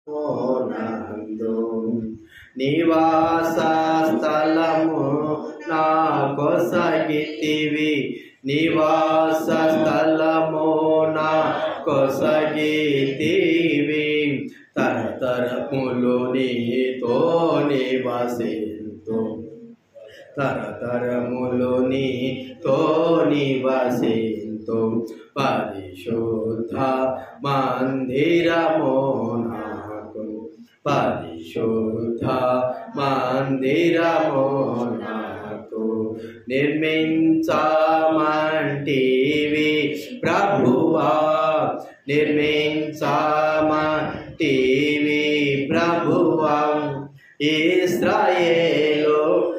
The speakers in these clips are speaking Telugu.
నందు నివాస స్థలము నా కొసగితివి నివాస స్థలము నా కొసగితివి తరతరములు నీతో నివసింతు తరతరములు నీతో నివసింతు పరిశుద్ధ మందిరము నాకు పరిశుద్ధ మందిరము నాకు నిర్మించమంటివి ప్రభువా నిర్మించమంటివి ప్రభువా ఇస్రాయేలు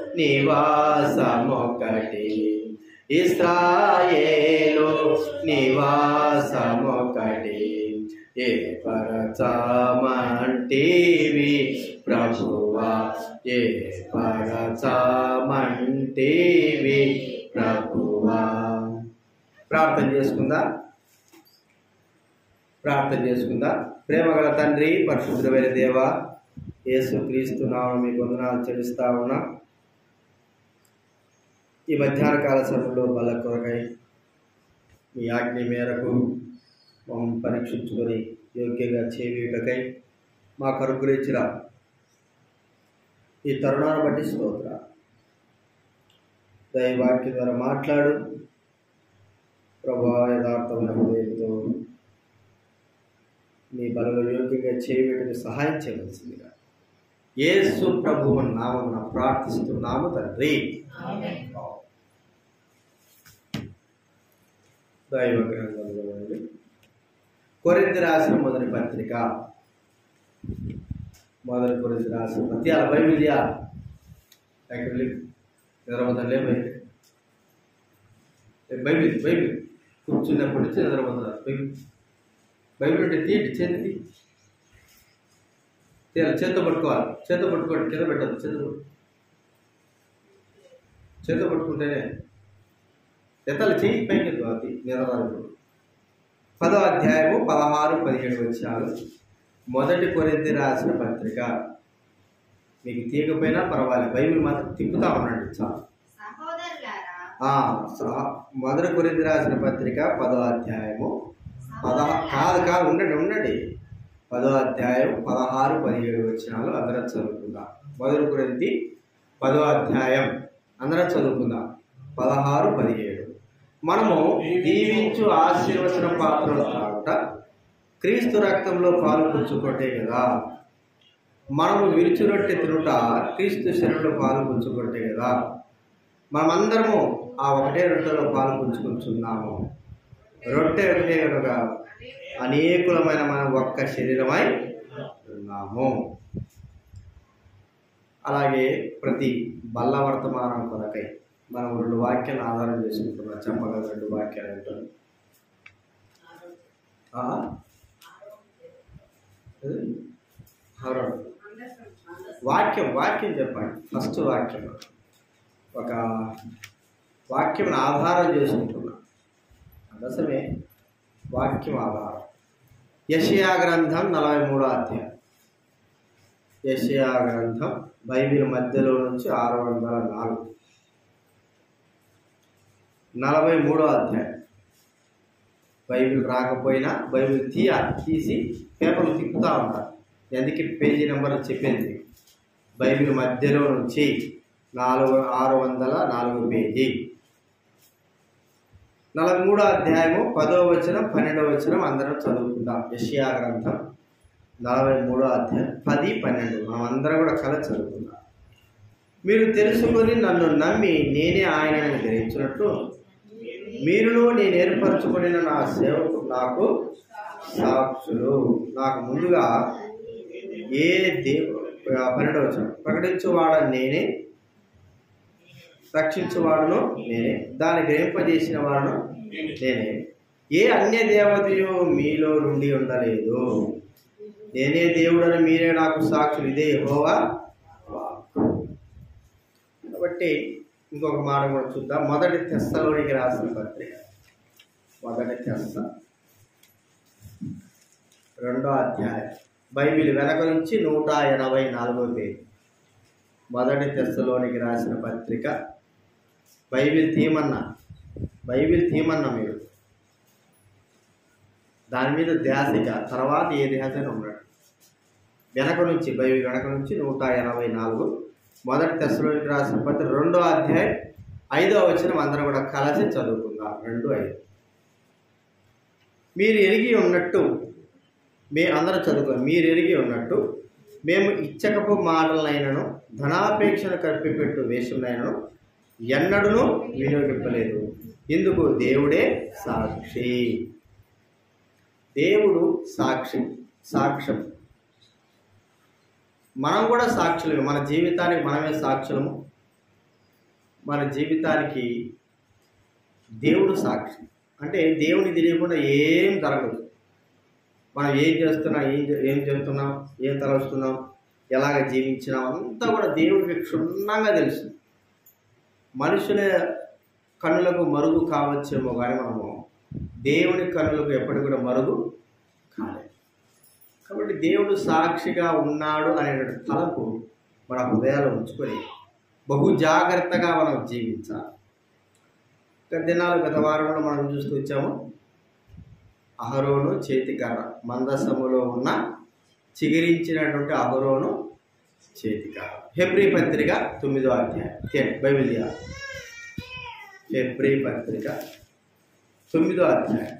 నివాసమొకటి ఇస్రాయేలు నివాసమొకటి ఏ పరచమంటివి ప్రభువా ఏ పరచమంటివి ప్రభువా ప్రార్థన చేసుకుందా ప్రార్థన చేసుకుందా ప్రేమగల తండ్రి పరిశుద్ధమైన దేవ యేసు క్రీస్తు నామం మీ వందనాలు చెల్లిస్తా ఉన్నా ఈ మధ్యాహ్న కాల సమయంలో బల్ల కొరకై మీ ఆజ్ఞ మేరకు మమ్మల్ని పరీక్షించుకొని యోగ్యంగా చేయుటకై మా కరుకులిచ్చిన ఈ తరుణాన్ని బట్టి స్తోత్ర దైవాక్యం ద్వారా మాట్లాడు ప్రభా యథార్థమైన హృదయంతో నీ బలలో యోగ్యంగా చేయడానికి సహాయం చేయవలసిందిగా యేసు ప్రభువు నామమున ప్రార్థిస్తున్నాము తండ్రి దైవ గ్రంథంలో నుండి కొరింథీ రాసిన మొదటి పత్రిక మొదటి కొరింథీ రాసిన పత్రిక అలా బైబిల్ యా ఎక్కడ నిద్రపోతాలే బైబిల్ ఏ బైబిల్ బైబిల్ కూర్చున్నప్పటి నుంచి నిద్రపోతున్నారు బైబిల్ బైబిల్ ఉంటే తీయండి చేతి తీయాలి చేత్తో పట్టుకోవాలి చేత్తో పట్టుకోండి కింద పెట్టద్దు చేత్తో పట్టు చేత్తో పట్టుకుంటేనే ఎత్తాలి చెయ్యి పైకి ఎత్తు అది నిరదాలు పదో అధ్యాయము పదహారు పదిహేడు వచ్చాలు మొదటి కొరింది రాసిన పత్రిక మీకు తీయకపోయినా పర్వాలేదు బైబిల్ మాత్రం తిప్పుతా ఉండండి చాలు సహోదరులారా ఆ, స- మొదటి కొరింది రాసిన పత్రిక పదో అధ్యాయము పదహా కాదు కాదు ఉండండి ఉండండి పదో అధ్యాయం పదహారు పదిహేడు వచ్చినాలు అందరం చదువుకుందాం మొదటి గురించి పదో అధ్యాయం అందరం చదువుకుందాం పదహారు పదిహేడు మనము దీవించు ఆశీర్వచన పాత్రలు కావుట క్రీస్తు రక్తంలో పాలు పుచ్చుకుంటే కదా మనము విరుచురొట్టె తినుట క్రీస్తు శరీరంలో పాలు పుచ్చుకుంటే కదా మనమందరము ఆ ఒకటే రొట్టెలో పాలు పుచ్చుకుంటున్నాము రొట్టె ఒకటే కనుక అనేకులమైన మనం ఒక్క శరీరమై ఉన్నాము అలాగే ప్రతి బల్ల వర్తమానం కొరకై మనం రెండు వాక్యాలు ఆధారం చేసుకుంటున్నాం చెప్పగల రెండు వాక్యాలు ఏంటో ఆ? ఏది? ఆరో. వాక్యం వాక్యం చెప్పండి ఫస్ట్ వాక్యం ఒక వాక్యం ఆధారం చేసుకుంటున్నా అందుకోసమే వాక్యం ఆధారం యషయా గ్రంథం నలభై మూడో అధ్యాయం యషయా గ్రంథం బైబిల్ మధ్యలో నుంచి ఆరు వందల నాలుగు నలభై మూడో అధ్యాయం బైబిల్ రాకపోయినా బైబిల్ తీయాలి తీసి పేపర్లు తిప్పుతూ ఉంటారు ఎందుకు పేజీ నెంబర్ చెప్పింది బైబిల్ మధ్యలో నుంచి నాలుగు ఆరు వందల నాలుగు పేజీ నలభై మూడో అధ్యాయము పదో వచనం పన్నెండో వచనం అందరం చదువుకుందాం యషియా గ్రంథం నలభై మూడో అధ్యాయం పది పన్నెండు మనం అందరం కూడా కల చదువుకుందాం మీరు తెలుసుకొని నన్ను నమ్మి నేనే ఆయనని గ్రహించినట్లు మీరును నేను ఏర్పరచుకున్న నా సేవకు నాకు సాక్షులు నాకు ముందుగా ఏ దేవు పన్నెండో వచనం ప్రకటించువాడని నేనే రక్షించువాడును నేనే దాన్ని గ్రహింపజేసిన వాడును నేనే ఏ అన్య దేవతయు మీలో నుండి ఉండలేదు నేనే దేవుడని మీరే నాకు సాక్షులు ఇదే యెహోవా వాక్కు. కాబట్టి ఇంకొక మాట కూడా చూద్దాం మొదటి తెస్తలోనికి రాసిన పత్రిక మొదటి తెస్త రెండో అధ్యాయం బైబిల్ వెనక నుంచి నూట ఎనభై నాలుగో పేజీ మొదటి తెస్సలోనికి రాసిన పత్రిక బైబిల్ తీమన్నా బైబిల్ తీమన్నా మీరు దాని మీద ధ్యాసిక తర్వాత ఏ ధ్యాసైనా ఉన్నాడు వెనక నుంచి బైబిల్ వెనక నుంచి నూట ఎనభై నాలుగు మొదటి తెస్సలోనికి రాసిన పత్రిక రెండో అధ్యాయం ఐదో వచనం అందరం కూడా కలిసి చదువుకుందాం రెండు ఐదు మీరు ఎరిగి ఉన్నట్టు మీ అందరూ చదువుకో మీరు ఎరిగి ఉన్నట్టు మేము ఇచ్చకపు మాటలనైనను ధనాపేక్షను కప్పిపెట్టు వేషంనైనను ఎన్నడూ వినియోగింపలేదు ఇందుకు దేవుడే సాక్షి దేవుడు సాక్షి సాక్ష్యం మనం కూడా సాక్షులమే మన జీవితానికి మనమే సాక్షులము మన జీవితానికి దేవుడు సాక్షి అంటే దేవుని తెలియకుండా ఏం జరగదు మనం ఏం చేస్తున్నాం ఏం చే- ఏం చెబుతున్నాం ఏం తలస్తున్నాం ఎలాగ జీవించినాం అంతా కూడా దేవుడికి క్షుణ్ణంగా తెలుసు మనుషుల కన్నులకు మరుగు కావచ్చేమో కానీ మనము దేవుని కన్నులకు ఎప్పటికి కూడా మరుగు కాలేదు కాబట్టి దేవుడు సాక్షిగా ఉన్నాడు అనేటువంటి తలపు మన హృదయాలు ఉంచుకొని బహు జాగ్రత్తగా మనం జీవించాలి గత దినాలు గత వారంలో మనం చూస్తూ వచ్చాము అహరోను చేతికర్ర మందసములో ఉన్న చిగిరించినటువంటి అహరోను చేతికర్ర హెబ్రి పత్రిక తొమ్మిదో అధ్యాయం తే- బైబిల్ తీయాలి. హెబ్రి పత్రిక తొమ్మిదో అధ్యాయం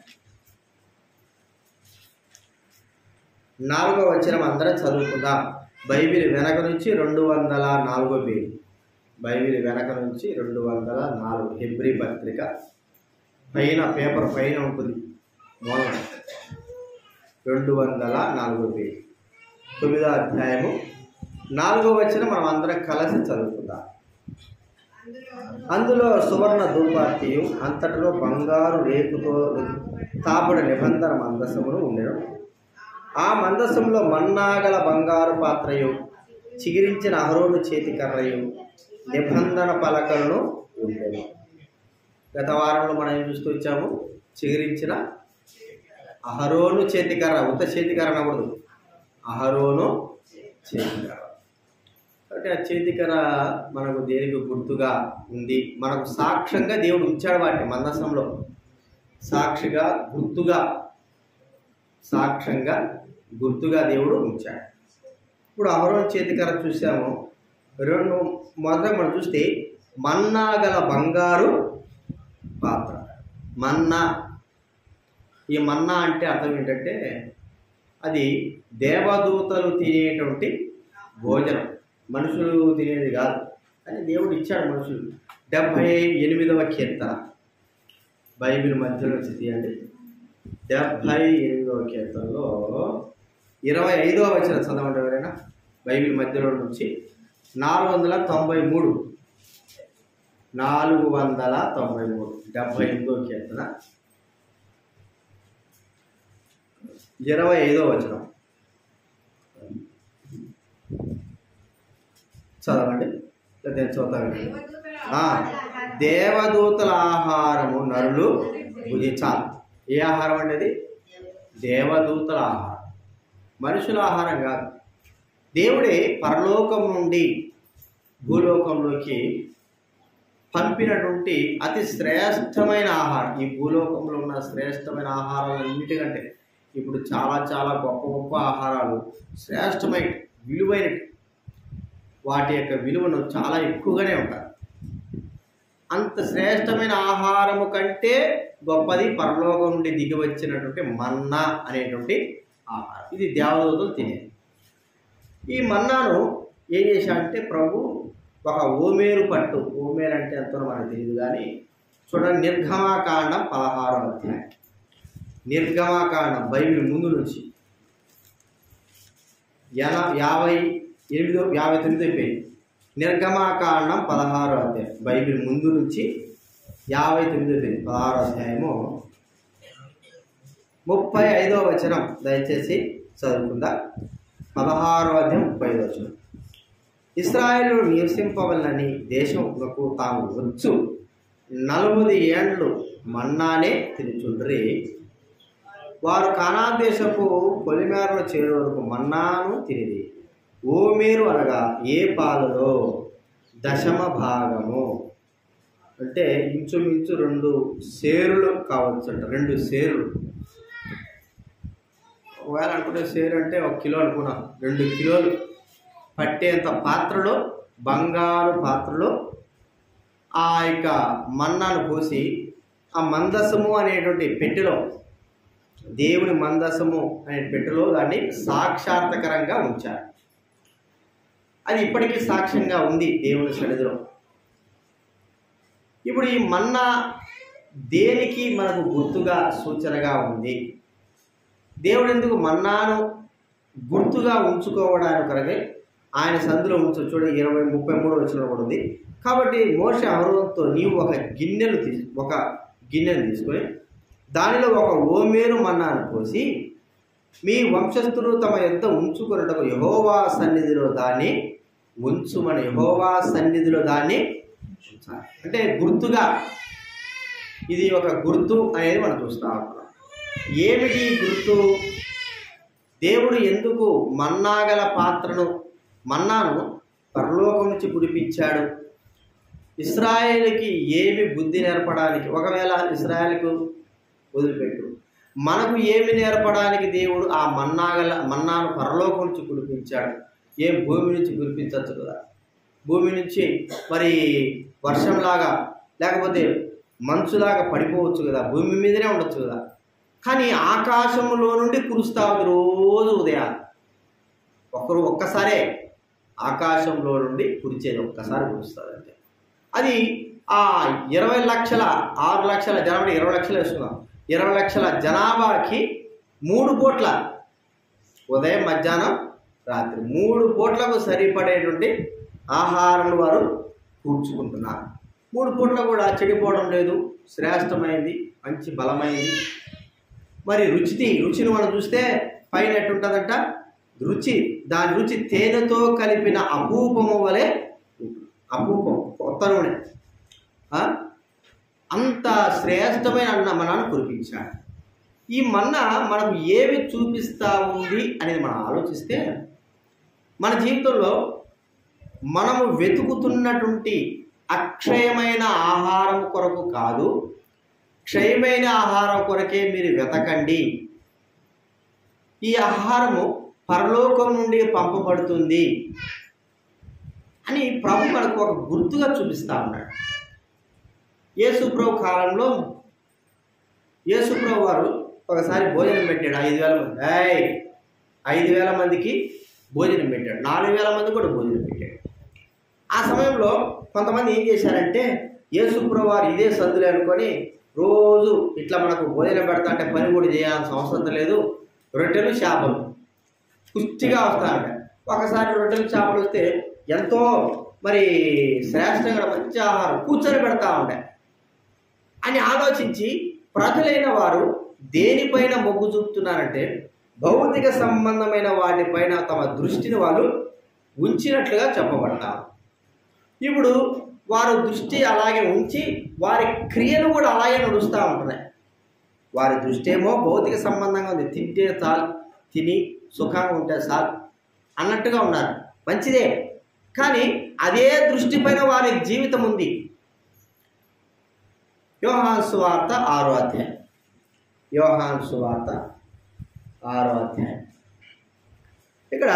నాలుగో వచనం అందరం చదువుకుందాం బైబిల్ వెనక నుంచి రెండు వందల నాలుగో పేజీ బైబిల్ వెనక నుంచి రెండు వందల నాలుగు హెబ్రి పత్రిక పైన పేపర్ పైన ఉంటుంది మూలం రెండు వందల నాలుగో పేజీ తొమ్మిదో అధ్యాయము నాలుగో వచనం మనం అందరం కలిసి చదువుకుందాం అందులో సువర్ణ ధూపార్తియు అంతటిలో బంగారు రేకుతో తాపడి నిబంధన మందసమును ఉండెను ఆ మందసంలో మన్నాగల బంగారు పాత్రయు చిగిరించిన అహరోను చేతి కర్రయు నిబంధన పలకలను ఉండేవి గత వారంలో మనం ఏం చూస్తూ వచ్చాము చిగురించిన అహరోను చేతికర్ర ఉత్త చేతికర్ర అనకూడదు అహరోను చేతికర్ర కాబట్టి ఆ చేతికర్ర మనకు దేనికి గుర్తుగా ఉంది మనకు సాక్ష్యంగా దేవుడు ఉంచాడు వాటిని మందసంలో సాక్షిగా గుర్తుగా సాక్ష్యంగా గుర్తుగా దేవుడు ఉంచాడు ఇప్పుడు అహరోన్ చేతికర్ర చూసాము రెండు మొదట మనం చూస్తే మన్నా గల బంగారు పాత్ర మన్నా ఈ మన్నా అంటే అర్థం ఏంటంటే అది దేవదూతలు తినేటువంటి భోజనం మనుషులు తినేది కాదు అని దేవుడు ఇచ్చాడు మనుషులు డెబ్భై ఎనిమిదవ కీర్తన బైబిల్ మధ్యలో వచ్చి తీయండి డెబ్భై ఎనిమిదవ కీర్తనలో ఇరవై ఐదవ వచ్చిన చదవండి ఎవరైనా బైబిల్ మధ్యలో నుంచి నాలుగు వందల తొంభై మూడు నాలుగు వందల తొంభై మూడు డెబ్భై ఎనిమిదో కీర్తన ఇరవై ఐదో వచనం చదవండి లేదా నేను చదువుతాను ఆ, దేవదూతల ఆహారము నరులు భుజించాలి ఏ ఆహారం అనేది దేవదూతల ఆహారం మనుషుల ఆహారం కాదు దేవుడే పరలోకం నుండి భూలోకంలోకి పంపినటువంటి అతి శ్రేష్టమైన ఆహారం ఈ భూలోకంలో ఉన్న శ్రేష్టమైన ఆహారాలన్నిటికంటే ఇప్పుడు చాలా చాలా గొప్ప గొప్ప ఆహారాలు శ్రేష్టమైన విలువైన వాటి యొక్క విలువను చాలా ఎక్కువగానే ఉంటాయి అంత శ్రేష్టమైన ఆహారము కంటే గొప్పది పరలోకం నుండి దిగి వచ్చినటువంటి మన్నా అనేటువంటి ఆహారం ఇది దేవదూతలు తినేది ఈ మన్నాను ఏం చేశాడంటే ప్రభు ఒక ఓమేరు పట్టు ఓమేరు అంటే ఎంతో మనకు తెలియదు కానీ చూడండి నిర్గమాకాండం పదహారో అధ్యాయం నిర్గమాకాండం బైబిల్ ముందు నుంచి ఎన యాభై ఎనిమిదో యాభై తొమ్మిదో పేజీ నిర్గమాకాండం పదహారో అధ్యాయం బైబిల్ ముందు నుంచి యాభై తొమ్మిదో పేజీ పదహారో అధ్యాయము ముప్పై ఐదో వచనం దయచేసి చదువుకుందా పదహారో అధ్యాయం ముప్పై ఐదో వచనం ఇస్రాయేలు నివసింపవలనని దేశమునకు తాము వచ్చు నలుబది ఏండ్లు మన్నానే తినుచుండ్రి వారు కానాన్ దేశపు పొలిమేరలో చేరే వరకు మన్నాను తిరిగి ఓమేరు అనగా ఏ పాలలో దశమ భాగము అంటే ఇంచుమించు రెండు సేరులు కావచ్చు అంట రెండు సేరులు ఒకవేళ అనుకుంటే సేరు అంటే ఒక కిలో అనుకున్నాం రెండు కిలోలు పట్టేంత పాత్రలో బంగారు పాత్రలో ఆ యొక్క మన్నాను పోసి ఆ మందసము అనేటువంటి పెట్టెలో దేవుని మందసము అనే పెట్టెలో దాన్ని సాక్షాత్కరంగా ఉంచారు అది ఇప్పటికీ సాక్ష్యంగా ఉంది దేవుని సన్నిధిలో ఇప్పుడు ఈ మన్నా దేనికి మనకు గుర్తుగా సూచనగా ఉంది దేవుడు ఎందుకు మన్నాను గుర్తుగా ఉంచుకోవడానికి కొరకే ఆయన సందులో ఉంచు చూడ ఇరవై ముప్పై మూడు వచ్చిన కూడా ఉంది కాబట్టి మోస అవరోధంతో నీవు ఒక గిన్నెను తీసు ఒక గిన్నెను తీసుకొని దానిలో ఒక ఓమేరు మన్నాను పోసి మీ వంశస్థులు తమ ఎంత ఉంచుకున్నటకు యహోవా సన్నిధిలో దాన్ని ఉంచుమని యహోవా సన్నిధిలో దాన్ని ఉంచాలి అంటే గుర్తుగా ఇది ఒక గుర్తు అనేది మనం చూస్తా ఉన్నాం ఏమిటి ఈ గుర్తు దేవుడు ఎందుకు మన్నాగల పాత్రను మన్నాను పరలోకం నుంచి కుడిపించాడు ఇస్రాయేల్కి ఏమి బుద్ధి నేర్పడానికి ఒకవేళ ఇస్రాయేల్కు వదిలిపెట్టు మనకు ఏమి నేర్పడానికి దేవుడు ఆ మన్నాగల మన్నాను పరలోకం నుంచి కురిపించాడు ఏం భూమి నుంచి కురిపించవచ్చు కదా భూమి నుంచి మరి వర్షంలాగా లేకపోతే మంచులాగా పడిపోవచ్చు కదా భూమి మీదనే ఉండొచ్చు కదా కానీ ఆకాశంలో నుండి కురుస్తా ఉంది రోజు ఉదయాన్ని ఒకరు ఒక్కసారే ఆకాశంలో నుండి కురిచేది ఒక్కసారి కురుస్తుంది అంతే అది ఆ ఇరవై లక్షల ఆరు లక్షల జనాభా ఇరవై లక్షలు వేసుకుందాం ఇరవై లక్షల జనాభాకి మూడు పూట్ల ఉదయం మధ్యాహ్నం రాత్రి మూడు పూట్లకు సరిపడేటువంటి ఆహారం వారు కూర్చుకుంటున్నారు మూడు పూట్ల కూడా చెడిపోవడం లేదు శ్రేష్టమైంది మంచి బలమైంది మరి రుచితి రుచిని మనం చూస్తే పైన ఎట్టుంటుందంట రుచి దాని రుచి తేనెతో కలిపిన అపూపము వలె ఉంటుంది. అపూపం కొత్త నూనె ఆ? అంత శ్రేష్టమైన అన్న మనాన్ని కురిపించాడు ఈ మన్న మనం ఏవి చూపిస్తా ఉంది అనేది మనం ఆలోచిస్తే మన జీవితంలో మనము వెతుకుతున్నటువంటి అక్షయమైన ఆహారం కొరకు కాదు క్షయమైన ఆహారం కొరకే మీరు వెతకండి ఈ ఆహారము పరలోకం నుండి పంపబడుతుంది అని ప్రభు మనకు ఒక గుర్తుగా చూపిస్తా ఉన్నాడు యేసు ప్రభు కాలంలో యేసు ప్రభు వారు ఒకసారి భోజనం పెట్టాడు ఐదు వేల మంది ఏయ్ ఐదు వేల మందికి భోజనం పెట్టాడు నాలుగు వేల మంది కూడా భోజనం పెట్టాడు ఆ సమయంలో కొంతమంది ఏం చేశారంటే యేసుప్రభు వారు ఇదే సందులే అనుకొని రోజు ఇట్లా మనకు భోజనం పెడతా అంటే పని కూడా చేయాల్సిన అవసరం లేదు రొట్టెలు చేపలు పుష్టిగా వస్తాయంట ఒకసారి రొట్టెలు చేపలు వస్తే ఎంతో మరి శ్రేష్టంగా మంచి ఆహారం కూర్చొని పెడతా ఉంటాయి అని ఆలోచించి ప్రజలైన వారు దేనిపైన మొగ్గు చూపుతున్నారంటే భౌతిక సంబంధమైన వాటిపైన తమ దృష్టిని వాళ్ళు ఉంచినట్లుగా చెప్పబడతారు ఇప్పుడు వారు దృష్టి అలాగే ఉంచి వారి క్రియలు కూడా అలాగే నడుస్తూ ఉంటున్నాయి వారి దృష్టి ఏమో భౌతిక సంబంధంగా ఉంది తింటే చాలు తిని సుఖంగా ఉంటే చాలు అన్నట్టుగా ఉన్నారు మంచిదే కానీ అదే దృష్టి పైన వారి జీవితం ఉంది యోహాన్ సువార్త ఆరో అధ్యాయం యోహాన్ సువార్త ఆరో అధ్యాయం ఇక్కడ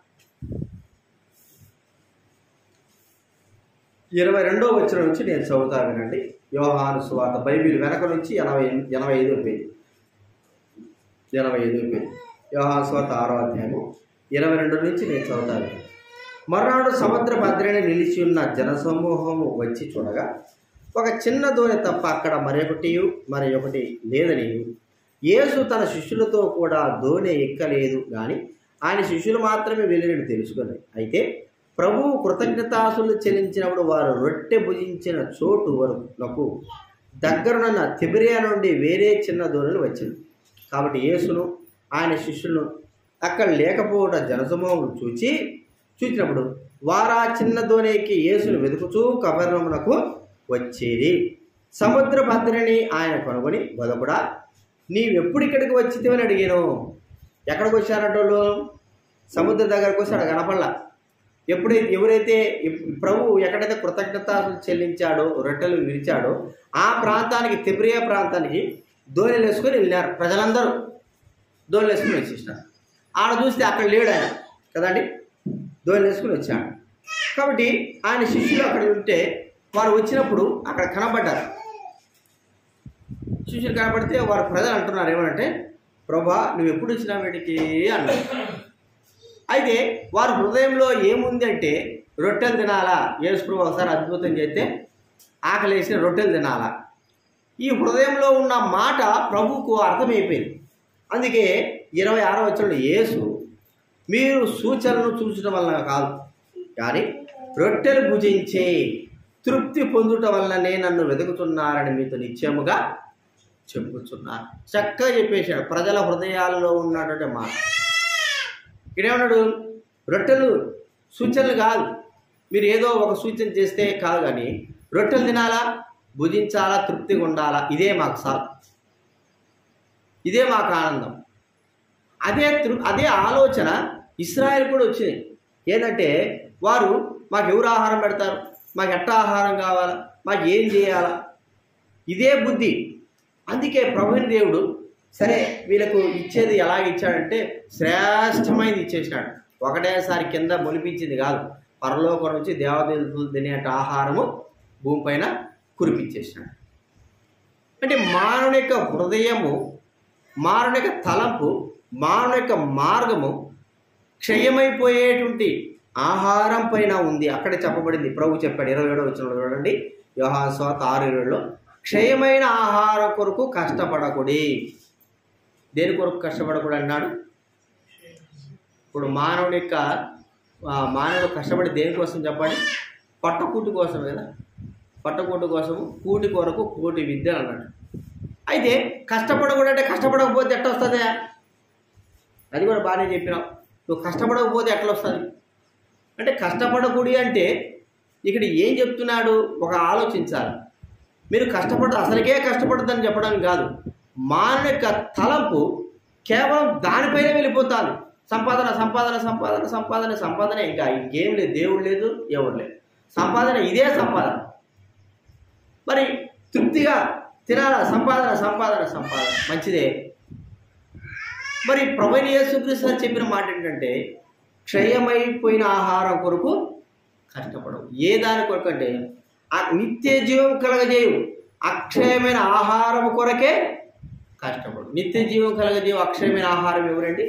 ఇరవై రెండో వచ్చిన నుంచి నేను చదువుతా వినండి యోహాను సువార్త బైబిల్ వెనక నుంచి ఎనభై ఎనభై ఐదో పేజీ ఎనభై ఐదో పేజీ యోహాను సువార్త ఆరో అధ్యాయము ఇరవై రెండు నుంచి నేను చదువుతా వినండి మర్నాడు సముద్ర భద్రని నిలిచి ఉన్న జనసమూహము వచ్చి చూడగా ఒక చిన్న దోణి తప్ప అక్కడ మరొకటి మరి ఒకటి లేదని యేసు తన శిష్యులతో కూడా దోణి ఎక్కలేదు కానీ ఆయన శిష్యులు మాత్రమే వెళ్ళినట్టు తెలుసుకుంది అయితే ప్రభువు కృతజ్ఞతాసులు చెల్లించినప్పుడు వారు రొట్టె భుజించిన చోటు వరకు దగ్గరున్న తిబిరియా నుండి వేరే చిన్న దోణులు వచ్చింది కాబట్టి యేసును ఆయన శిష్యులను అక్కడ లేకపోవడం జనసమూహం చూచి చూసినప్పుడు వారా చిన్న దోణికి యేసును వెతుకుచూ కబర్ణమునకు వచ్చేది సముద్ర భద్రని ఆయన కనుగొని బొదకుడా నీవెప్పుడు ఇక్కడికి వచ్చితేవని అడిగాను ఎక్కడికి వచ్చారంట వాళ్ళు సముద్ర దగ్గరకు వచ్చి అక్కడ కనపడలా ఎప్పుడైతే ఎవరైతే ఎప్- ప్రభు ఎక్కడైతే కృతజ్ఞత చెల్లించాడో రొట్టెలు విరిచాడో ఆ ప్రాంతానికి తిబ్రియా ప్రాంతానికి దోణిలు వేసుకొని వెళ్ళారు ప్రజలందరూ దోణిలు వేసుకుని వచ్చేసినారు ఆడ చూస్తే అక్కడ లేడు ఆయన కదండి దోణిలు వేసుకుని వచ్చాడు కాబట్టి ఆయన శిష్యులు అక్కడ ఉంటే వారు వచ్చినప్పుడు అక్కడ కనబడ్డారు శిష్యులు కనబడితే వారు ప్రజలు అంటున్నారు ఏమంటే ప్రభా నువ్వు ఎప్పుడు వచ్చినా వీటికి అన్నారు అయితే వారి హృదయంలో ఏముంది అంటే రొట్టెలు తినాలా యేసుప్రభు ఒకసారి అద్భుతం చేస్తే ఆకలేసిన రొట్టెలు తినాలా ఈ హృదయంలో ఉన్న మాట ప్రభువుకు అర్థమైపోయింది అందుకే ఇరవై ఆరో వచ్చిన యేసు మీరు సూచనలు చూసడం వలన కాదు కానీ రొట్టెలు భుజించే తృప్తి పొందుట వలననే నన్ను వెతుకుతున్నారని మీతో నిశ్చయముగా చెప్పుచున్నారు చక్కగా చెప్పేశాడు ప్రజల హృదయాలలో ఉన్నటువంటి మాట ఇక్కడేమన్నాడు రొట్టెలు సూచనలు కాదు మీరు ఏదో ఒక సూచన చేస్తే కాదు కానీ రొట్టెలు తినాలా భుజించాలా తృప్తిగా ఉండాలా ఇదే మాకు సార్ ఇదే మాకు ఆనందం అదే తృ అదే ఆలోచన ఇస్రాయల్ కూడా వచ్చింది ఏంటంటే వారు మాకు ఎవరు ఆహారం పెడతారు మాకు ఎట్ట ఆహారం కావాలా మాకు ఏం చేయాలా ఇదే బుద్ధి అందుకే ప్రభుని దేవుడు సరే వీళ్ళకు ఇచ్చేది ఎలాగ ఇచ్చాడంటే శ్రేష్టమైనది ఇచ్చేసినాడు ఒకటేసారి కింద మొలిపించింది కాదు పరలోకం నుంచి దేవదేవతలు తినేట ఆహారము భూమిపైన కురిపించేసినాడు అంటే మానవుని యొక్క హృదయము మానవుని యొక్క తలంపు మానవుని యొక్క మార్గము క్షయమైపోయేటువంటి ఆహారం పైన ఉంది అక్కడ చెప్పబడింది ప్రభు చెప్పాడు ఇరవై ఏడో వచ్చిన చూడండి యోహాన్ స్వాత ఆరు ఇరవైలో క్షయమైన ఆహారం కొరకు కష్టపడకుడి దేని కొరకు కష్టపడకూడదు అన్నాడు ఇప్పుడు మానవుడి యొక్క ఆ, మానవుడు కష్టపడి దేనికోసం చెప్పండి పట్టకూటి కోసం కదా పట్టకూటి కోసము కూటి కొరకు కూటి విద్య అన్నాడు అయితే కష్టపడకూడదు అంటే కష్టపడకపోతే ఎట్లా వస్తుంది అది కూడా బాగానే చెప్పినావు నువ్వు కష్టపడకపోతే ఎట్లా వస్తుంది అంటే కష్టపడకూడి అంటే ఇక్కడ ఏం చెప్తున్నాడు ఒక ఆలోచించాలి మీరు కష్టపడ అసలుకే కష్టపడద్దని చెప్పడం కాదు మానవ యొక్క తలంపు కేవలం దానిపైనే వెళ్ళిపోతాను సంపాదన సంపాదన సంపాదన సంపాదన సంపాదన ఇంకా ఇంకేం లేదు దేవుడు లేదు ఎవరు లేదు సంపాదన ఇదే సంపాదన మరి తృప్తిగా తినాలా సంపాదన సంపాదన సంపాదన మంచిదే మరి ప్రభుని యేసుక్రీస్తు వారు చెప్పిన మాట ఏంటంటే క్షయమైపోయిన ఆహారం కొరకు కష్టపడవు ఏ దాని కొరకు అంటే ఆ నిత్య జీవం కలగజేయు అక్షయమైన ఆహారం కొరకే కష్టపడు నిత్య జీవం కలగజేయు అక్షయమైన ఆహారం ఎవరండి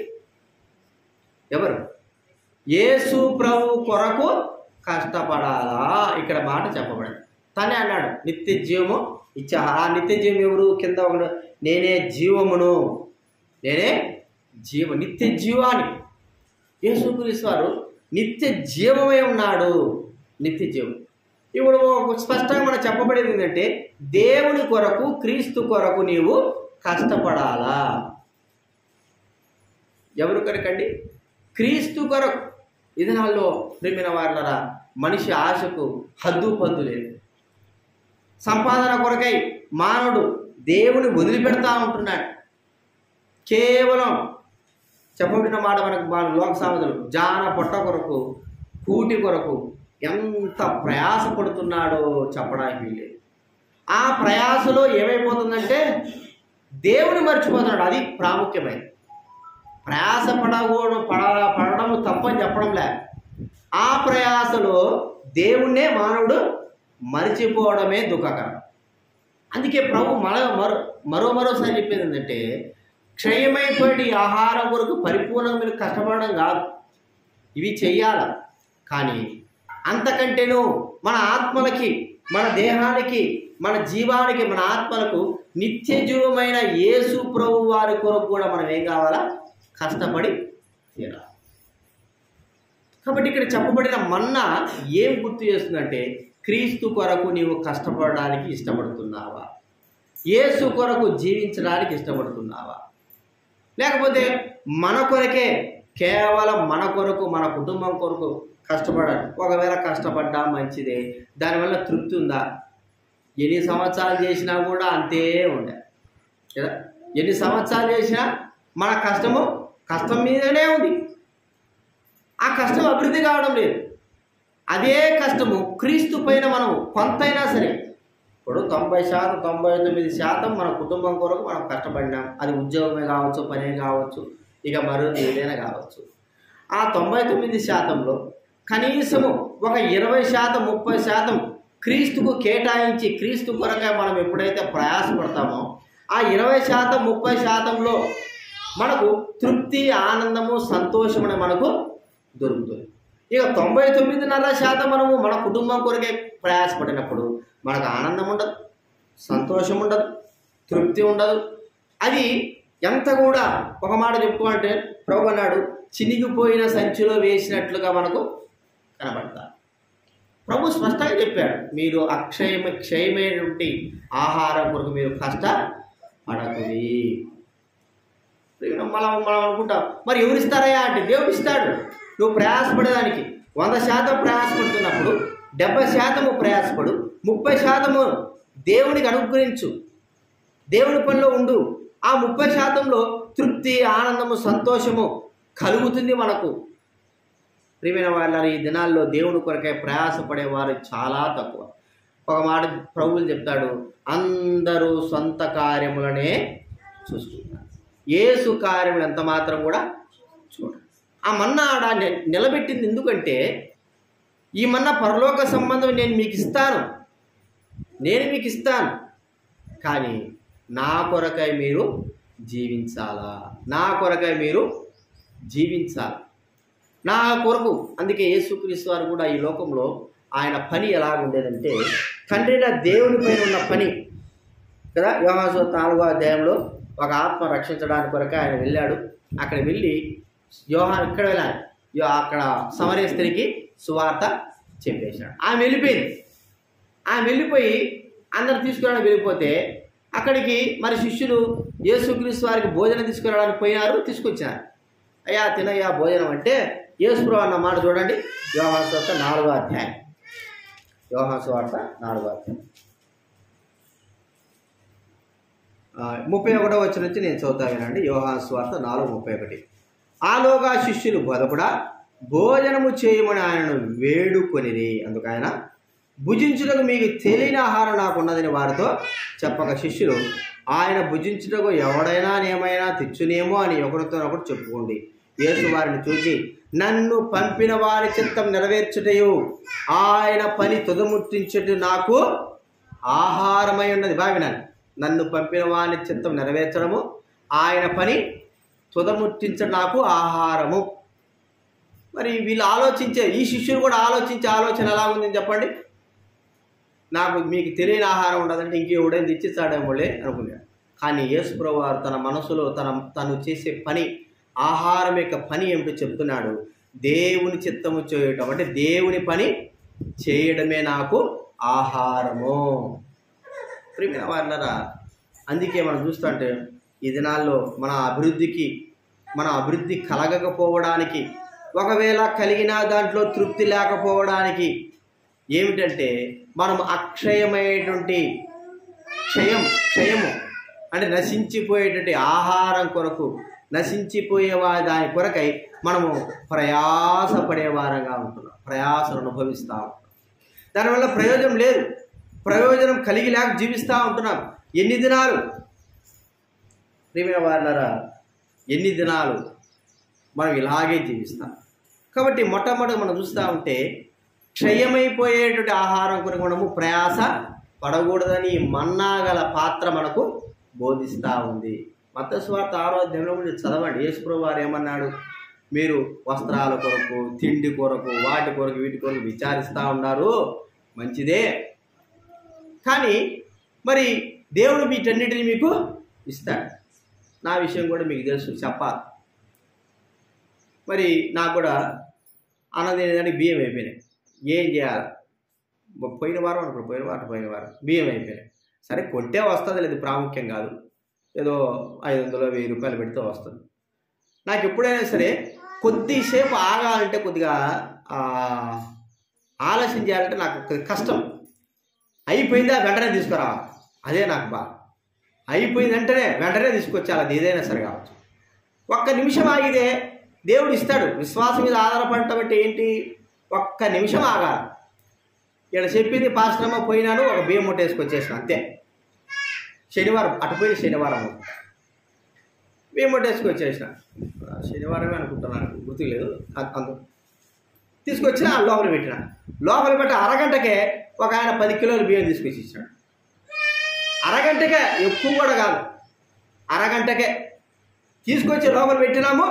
ఎవరు యేసు ప్రభు కొరకు కష్టపడాలా ఇక్కడ మాట చెప్పబడింది తనే అన్నాడు నిత్య జీవము ఇచ్చే ఆ నిత్య జీవం ఎవరు కింద ఒకడు నేనే జీవమును నేనే జీవ నిత్య జీవాన్ని యేసుక్రీస్తు వారు నిత్య జీవమై ఉన్నాడు నిత్య జీవం ఇప్పుడు ఒక స్పష్టంగా మనం చెప్పబడేది ఏంటంటే దేవుని కొరకు క్రీస్తు కొరకు నీవు కష్టపడాలా ఎవరు కొరకండి క్రీస్తు కొరకు ఈ దినాల్లో ప్రేమిన వారులరా మనిషి ఆశకు హద్దు పద్దు లేదు సంపాదన కొరకై మానవుడు దేవుని వదిలిపెడతా ఉంటున్నాడు కేవలం చెప్పబడిన మాట మనకు మన లోక సామెతలు జాన పొట్ట కొరకు కూటి కొరకు ఎంత ప్రయాసపడుతున్నాడో చెప్పడానికి లేదు ఆ ప్రయాసలో ఏమైపోతుందంటే దేవుని మర్చిపోతున్నాడు అది ప్రాముఖ్యమైనది ప్రయాస పడకూడదు పడ పడడం తప్పని చెప్పడంలే ఆ ప్రయాసలో దేవుణ్ణే మానవుడు మరిచిపోవడమే దుఃఖకరం అందుకే ప్రభు మరో మరో మరో మరోసారి చెప్పేది ఏంటంటే క్షయమైపోయి ఆహారం కొరకు పరిపూర్ణంగా మీరు కష్టపడడం కాదు ఇవి చెయ్యాల కానీ అంతకంటేను మన ఆత్మలకి మన దేహానికి మన జీవానికి మన ఆత్మలకు నిత్య జీవమైన యేసు ప్రభు వారి కొరకు కూడా మనం ఏం కావాలా కష్టపడి తీరాలి కాబట్టి ఇక్కడ చెప్పబడిన మన్నా ఏం గుర్తు చేస్తుందంటే క్రీస్తు కొరకు నీవు కష్టపడడానికి ఇష్టపడుతున్నావా యేసు కొరకు జీవించడానికి ఇష్టపడుతున్నావా లేకపోతే మన కొరకే కేవలం మన కొరకు మన కుటుంబం కొరకు కష్టపడాలి ఒకవేళ కష్టపడ్డా మంచిదే దానివల్ల తృప్తి ఉందా ఎన్ని సంవత్సరాలు చేసినా కూడా అంతే ఉండే కదా ఎన్ని సంవత్సరాలు చేసినా మన కష్టము కష్టం మీదనే ఉంది ఆ కష్టం అభివృద్ధి కావడం లేదు అదే కష్టము క్రీస్తు పైన మనం కొంతైనా సరే ఇప్పుడు తొంభై శాతం తొంభై తొమ్మిది శాతం మన కుటుంబం కొరకు మనం కష్టపడినాం అది ఉద్యోగమే కావచ్చు పనే కావచ్చు ఇక మరో ఏదైనా కావచ్చు ఆ తొంభై తొమ్మిది శాతంలో కనీసము ఒక ఇరవై శాతం ముప్పై శాతం క్రీస్తుకు కేటాయించి క్రీస్తు కొరగా మనం ఎప్పుడైతే ప్రయాసపడతామో ఆ ఇరవై శాతం ముప్పై శాతంలో మనకు తృప్తి ఆనందము సంతోషం అనే మనకు దొరుకుతుంది ఇక తొంభై తొమ్మిదిన్నర శాతం మనము మన కుటుంబం కొరకే ప్రయాసపడినప్పుడు మనకు ఆనందం ఉండదు సంతోషం ఉండదు తృప్తి ఉండదు అది ఎంత కూడా ఒక మాట చెప్పుకోవాలంటే ప్రభు అన్నాడు చినిగిపోయిన సంచిలో వేసినట్లుగా మనకు కనబడతారు ప్రభు స్పష్టంగా చెప్పాడు మీరు అక్షయమ క్షయమైనటువంటి ఆహారం కొరకు మీరు కష్ట పడకుడి మనం మనం అనుకుంటాం మరి ఎవరు ఇస్తారయ్యా అంటే దేవుడు ఇస్తాడు నువ్వు ప్రయాసపడేదానికి వంద శాతం ప్రయాసపడుతున్నప్పుడు డెబ్బై శాతము ప్రయాసపడు ముప్పై శాతము దేవునికి అనుగ్రహించు దేవుని పనిలో ఉండు ఆ ముప్పై శాతంలో తృప్తి ఆనందము సంతోషము కలుగుతుంది మనకు ప్రియమైన వాళ్ళ ఈ దినాల్లో దేవుని కొరకే ప్రయాసపడేవారు చాలా తక్కువ ఒక మాట ప్రభువులు చెప్తాడు అందరూ సొంత కార్యములనే చూసుకుంటారు ఏసు కార్యములు ఎంత మాత్రం కూడా చూడండి ఆ మన్నా ఆడ ని- నిలబెట్టింది ఎందుకంటే ఈ మన్నా పరలోక సంబంధం నేను మీకు ఇస్తాను నేను మీకు ఇస్తాను కానీ నా కొరకై మీరు జీవించాలా నా కొరకై మీరు జీవించాలి నా కొరకు అందుకే యేసుక్రీస్తు వారు కూడా ఈ లోకంలో ఆయన పని ఎలా ఉండేదంటే తండ్రిన దేవుని పైన ఉన్న పని కదా యోహాసు నాలుగో అధ్యాయంలో ఒక ఆత్మ రక్షించడానికి కొరకు ఆయన వెళ్ళాడు అక్కడ వెళ్ళి యోహాన్ ఇక్కడ వెళ్ళాలి యో- అక్కడ సమరయ స్త్రీకి సువార్త చెప్పేశాడు ఆమె వెళ్ళిపోయింది ఆమె వెళ్ళిపోయి అందరు తీసుకురావడానికి వెళ్ళిపోతే అక్కడికి మరి శిష్యులు యేసుక్రీస్తు వారికి భోజనం తీసుకురావడానికి పోయినారు తీసుకొచ్చారు అయ్యా తినయ్యా భోజనం అంటే యేసుప్రభు అన్న మాట చూడండి యోహాన్ వార్త నాలుగో అధ్యాయం యోహాన్ వార్త నాలుగో అధ్యాయం ఆ, ముప్పై ఒకటో వచ్చిన నుంచి నేను చదువుతా వినండి యోహాన్ స్వార్త నాలుగు ముప్పై ఒకటి ఆలోగా శిష్యులు బొదపుడా భోజనము చేయమని ఆయనను వేడుకొనిరి అందుకు ఆయన భుజించుటకు మీకు తెలియని ఆహారం నాకు ఉన్నదని వారితో చెప్పక శిష్యులు ఆయన భుజించుటకు ఎవడైనా ఏమైనా తెచ్చునేమో అని ఒకరితో ఒకరు చెప్పుకోండి యేసు వారిని చూసి నన్ను పంపిన వారి చిత్తం నెరవేర్చుటయు ఆయన పని తుదముట్టించుట నాకు ఆహారమై ఉన్నది బాగా వినాలి నన్ను పంపిన వాని చిత్తం నెరవేర్చడము ఆయన పని తుదముట్టించడం నాకు ఆహారము మరి వీళ్ళు ఆలోచించే ఈ శిష్యులు కూడా ఆలోచించే ఆలోచన ఎలా ఉందని చెప్పండి నాకు మీకు తెలియని ఆహారం ఉండదంటే ఇంకెవడైనా తెచ్చిస్తాడేమోలే అనుకున్నాడు కానీ యేసుప్రభు వారు తన మనసులో తన తను చేసే పని ఆహారం యొక్క పని ఏమిటో చెప్తున్నాడు దేవుని చిత్తము చేయటం అంటే దేవుని పని చేయడమే నాకు ఆహారము ప్రియమైన వాళ్ళరా అందుకే మనం చూస్తుంటే ఈ దినాల్లో మన అభివృద్ధికి మన అభివృద్ధి కలగకపోవడానికి ఒకవేళ కలిగిన దాంట్లో తృప్తి లేకపోవడానికి ఏమిటంటే మనం అక్షయమైనటువంటి క్షయం క్షయము అంటే నశించిపోయేటువంటి ఆహారం కొరకు నశించిపోయే వా- దాని కొరకై మనము ప్రయాసపడే వారంగా ఉంటున్నాం ప్రయాసను అనుభవిస్తూ ఉంటాం దానివల్ల ప్రయోజనం లేదు ప్రయోజనం కలిగి లేక జీవిస్తూ ఉంటున్నాం ఎన్ని దినాలు ప్రియమైన వాళ్ళరా ఎన్ని దినాలు మనం ఇలాగే జీవిస్తాం కాబట్టి మొట్టమొదటి మనం చూస్తూ ఉంటే క్షయమైపోయేటువంటి ఆహారం కొరకు మనము ప్రయాస పడకూడదని ఈ మన్నా గల పాత్ర మనకు బోధిస్తూ ఉంది మత స్వార్థ ఆరోగ్యంలో మీరు చదవండి యేసుప్రభు వారు ఏమన్నాడు మీరు వస్త్రాల కొరకు తిండి కొరకు వాటి కొరకు వీటి కొరకు విచారిస్తూ ఉన్నారు మంచిదే కానీ మరి దేవుడు వీటన్నిటిని మీకు ఇస్తాడు నా విషయం కూడా మీకు తెలుసు చెప్పాలి మరి నాకు కూడా అన్నదేదానికి బియ్యం అయిపోయినాయి ఏం చేయాలి బ- పోయిన వారం అనుకో పోయిన వారం పోయిన వారం బియ్యం అయిపోయినాయి సరే కొంటే వస్తుంది లేదు ప్రాముఖ్యం కాదు ఏదో ఐదు వందలు వెయ్యి రూపాయలు పెడితే వస్తుంది నాకు ఎప్పుడైనా సరే కొద్దిసేపు ఆగాలంటే కొద్దిగా ఆ, ఆలస్యం చేయాలంటే నాకు కొద్దిగా కష్టం అయిపోయిందా వెంటనే తీసుకురా అదే నాకు బాగా అయిపోయిన వెంటనే వెంటనే తీసుకొచ్చాలి అది ఏదైనా సరే కావచ్చు ఒక్క నిమిషం ఆగితే దేవుడు ఇస్తాడు విశ్వాసం మీద ఆధారపడటం అంటే ఏంటి ఒక్క నిమిషం ఆగాలి ఇక్కడ చెప్పింది పాశ్రమ పోయినాను ఒక బియ్యం మూట వేసుకొచ్చేసిన అంతే శనివారం అటుపోయిన శనివారం బియ్యం మూట వేసుకొచ్చేసిన శనివారమే అనుకుంటున్నాను గుర్తులేదు అ- అందు తీసుకొచ్చిన ఆ లోపల పెట్టిన లోపల పెట్టి అరగంటకే ఒక ఆయన పది కిలోల బియ్యం తీసుకొచ్చి ఇచ్చాడు అరగంటకే ఎక్కువ కూడా కాదు అరగంటకే తీసుకొచ్చి లోపల పెట్టినాము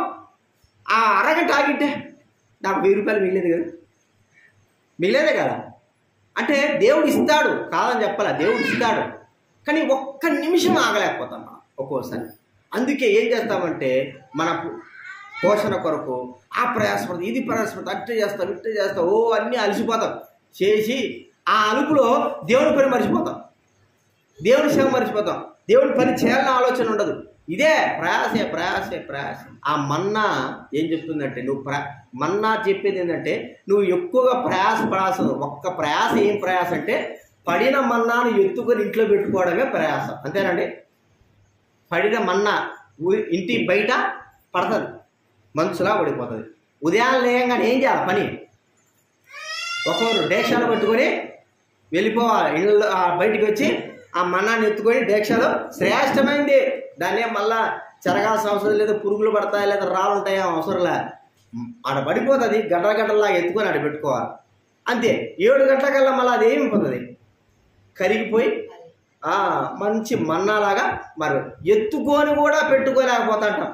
ఆ అరగంట ఆగిట్టే నాకు వెయ్యి రూపాయలు మిగిలేదు కదా మిగిలేదే కదా అంటే దేవుడు ఇస్తాడు కాదని చెప్పాల దేవుడు ఇస్తాడు కానీ ఒక్క నిమిషం ఆగలేకపోతాం మనం ఒక్కోసారి అందుకే ఏం చేస్తామంటే మన పోషణ కొరకు ఆ ప్రయాసపడతాం ఇది ప్రయాసపడతాం అట్టే చేస్తాం ఇట్టే చేస్తాం ఓ అన్నీ అలసిపోతాం చేసి ఆ అలుపులో దేవుని పని మర్చిపోతాం దేవుని సేవ మర్చిపోతాం దేవుని పని చేయాలన్న ఆలోచన ఉండదు ఇదే ప్రయాసే ప్రయాసే ప్రయాస ఆ మన్నా ఏం చెప్తుందంటే నువ్వు ప్ర మన్నా చెప్పేది ఏంటంటే నువ్వు ఎక్కువగా ప్రయాస ప్రయాస ఒక్క ప్రయాస ఏం ప్రయాస అంటే పడిన మన్నాను ఎత్తుకొని ఇంట్లో పెట్టుకోవడమే ప్రయాస అంతేనండి పడిన మన్నా ఊ- ఇంటి బయట పడుతుంది మంచులా పడిపోతుంది ఉదయాన్నే లేయంగానే ఏం చేయాలి పని ఒక్కొక్కరు డేక్షాలు పట్టుకొని వెళ్ళిపోవాలి ఇళ్ళు ఆ బయటికి వచ్చి ఆ మన్నాన్ని ఎత్తుకొని డేక్షాలు శ్రేష్టమైంది దాన్ని ఏం మళ్ళా చెరగాల్సిన అవసరం లేదు పురుగులు పడతాయి లేదా రాళ్ళు ఉంటాయి అవసరం లే ఆడ పడిపోతుంది గడ్డల గడ్డలాగా ఎత్తుకొని ఆడ పెట్టుకోవాలి అంతే ఏడు గంటలకల్లా మళ్ళీ అది ఏమి పోతుంది కరిగిపోయి ఆ, మంచి మన్నాలాగా మరి ఎత్తుకొని కూడా పెట్టుకోలేకపోతాంటాం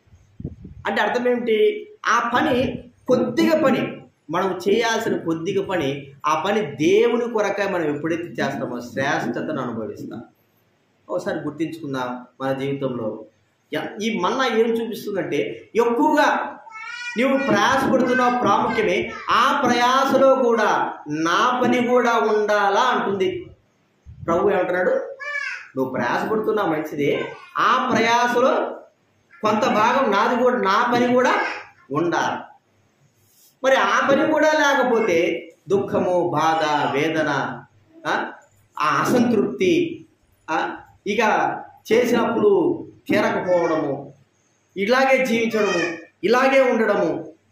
అంటే అర్థం ఏమిటి ఆ పని కొద్దిగా పని మనం చేయాల్సిన కొద్దిగా పని ఆ పని దేవుని కొరకై మనం ఎప్పుడైతే చేస్తామో శ్రేష్టతను అనుభవిస్తాం ఒకసారి గుర్తించుకుందాం మన జీవితంలో ఎ- ఈ మన్నా ఏం చూపిస్తుందంటే ఎక్కువగా నీవు ప్రయాసపడుతున్న ప్రాముఖ్యమే ఆ ప్రయాసలో కూడా నా పని కూడా ఉండాలా అంటుంది ప్రభు ఏమంటున్నాడు నువ్వు ప్రయాసపడుతున్నావు మంచిదే ఆ ప్రయాసలో కొంత భాగం నాది కూడా నా పని కూడా ఉండాలి మరి ఆ పని కూడా లేకపోతే దుఃఖము బాధ వేదన ఆ, ఆ అసంతృప్తి ఆ, ఇక చేసినప్పుడు తీరకపోవడము ఇలాగే జీవించడము ఇలాగే ఉండడము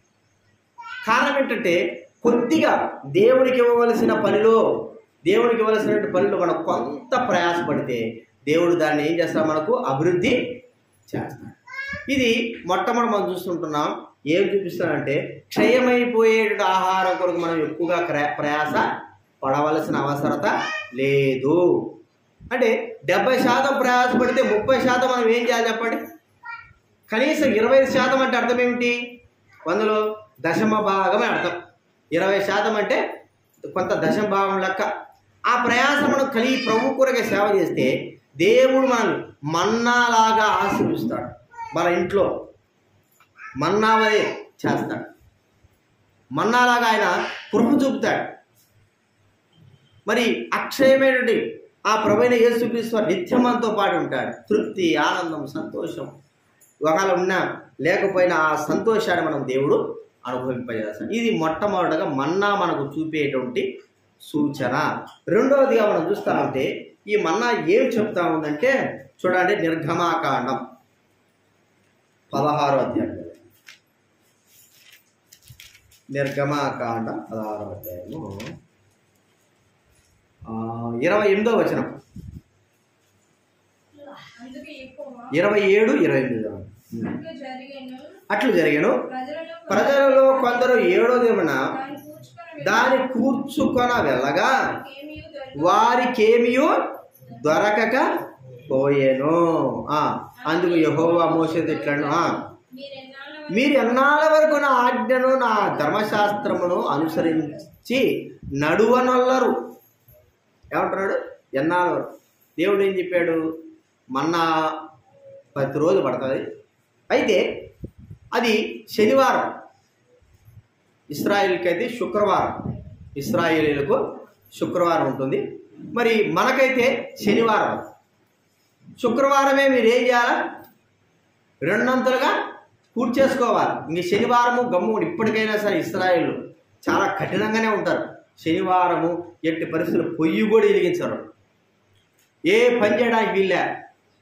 కారణం ఏంటంటే కొద్దిగా దేవునికి ఇవ్వవలసిన పనిలో దేవునికి ఇవ్వవలసిన పనిలో మనం కొంత ప్రయాసపడితే దేవుడు దాన్ని ఏం చేస్తాడు మనకు అభివృద్ధి చేస్తాడు ఇది మొట్టమొదటి మనం చూస్తుంటున్నాం ఏం చూపిస్తాడంటే క్షయమైపోయే ఆహారం కొరకు మనం ఎక్కువగా క్ర- ప్రయాస పడవలసిన అవసరత లేదు అంటే డెబ్బై శాతం ప్రయాసపడితే ముప్పై శాతం మనం ఏం చేయాలి చెప్పండి కనీసం ఇరవై శాతం అంటే అర్థం ఏమిటి వందలో దశమ భాగమే అర్థం ఇరవై శాతం అంటే కొంత దశమ భాగం లెక్క ఆ ప్రయాస మనం కలిగి ప్రభు కొరకే సేవ చేస్తే దేవుడు మనల్ని మన్నాలాగా ఆశీర్విస్తాడు మన ఇంట్లో మన్నావదే చేస్తాడు మన్నాలాగా ఆయన కృప చూపుతాడు మరి అక్షయమైనటువంటి ఆ ప్రభైన యేసుక్రీస్తు వారు నిత్యం మనతో పాటు ఉంటాడు తృప్తి ఆనందం సంతోషం ఒకవేళ ఉన్నా లేకపోయినా ఆ సంతోషాన్ని మనం దేవుడు అనుభవింపజేస్తాడు ఇది మొట్టమొదటగా మన్నా మనకు చూపేటువంటి సూచన రెండవదిగా మనం చూస్తామంటే ఈ మన్నా ఏం చెప్తా ఉందంటే చూడండి నిర్గమాకాండం పదహారో అధ్యాయం నిర్గమాకాండం పదహారో అధ్యాయము ఆ, ఇరవై ఎనిమిదో వచనం అందుకే యెహోవా ఇరవై ఏడు ఇరవై ఎనిమిది అట్లు జరిగెను. అట్లు జరిగాను ప్రజలలో ప్రజలలో కొందరు ఏడో దినమున దాన్ని కూర్చుకొని దాని కూర్చుకొన వెళ్ళగా ఏమీయూ దొరకక వారికేమియో దొరకక పోయేను ఆ, అందుకు యహోవా మోసేది ఇట్లను ఆ, మీరెన్నాళ్ళ వరకు మీరు ఎన్నాళ్ళ వరకు నా ఆజ్ఞను నా ధర్మశాస్త్రమును అనుసరించి నడువనొల్లరు ఏమంటున్నాడు ఎన్నాళ్ళ వరకు దేవుడు ఏం చెప్పాడు మన్నా ప్రతిరోజు పడుతుంది అయితే అది శనివారం ఇస్రాయిల్కి అయితే శుక్రవారం ఇస్రాయేలీలకు శుక్రవారం ఉంటుంది మరి మనకైతే శనివారం శుక్రవారమే మీరు ఏం చేయాలా రెండంతలుగా పూర్తి చేసుకోవాలి ఇంక శనివారము గమ్ము ఇప్పటికైనా సరే ఇస్రాయేల్ చాలా కఠినంగానే ఉంటారు శనివారము ఎట్టి పరిస్థితులు పొయ్యి కూడా వెలిగించరు ఏ పని చేయడానికి వీళ్ళే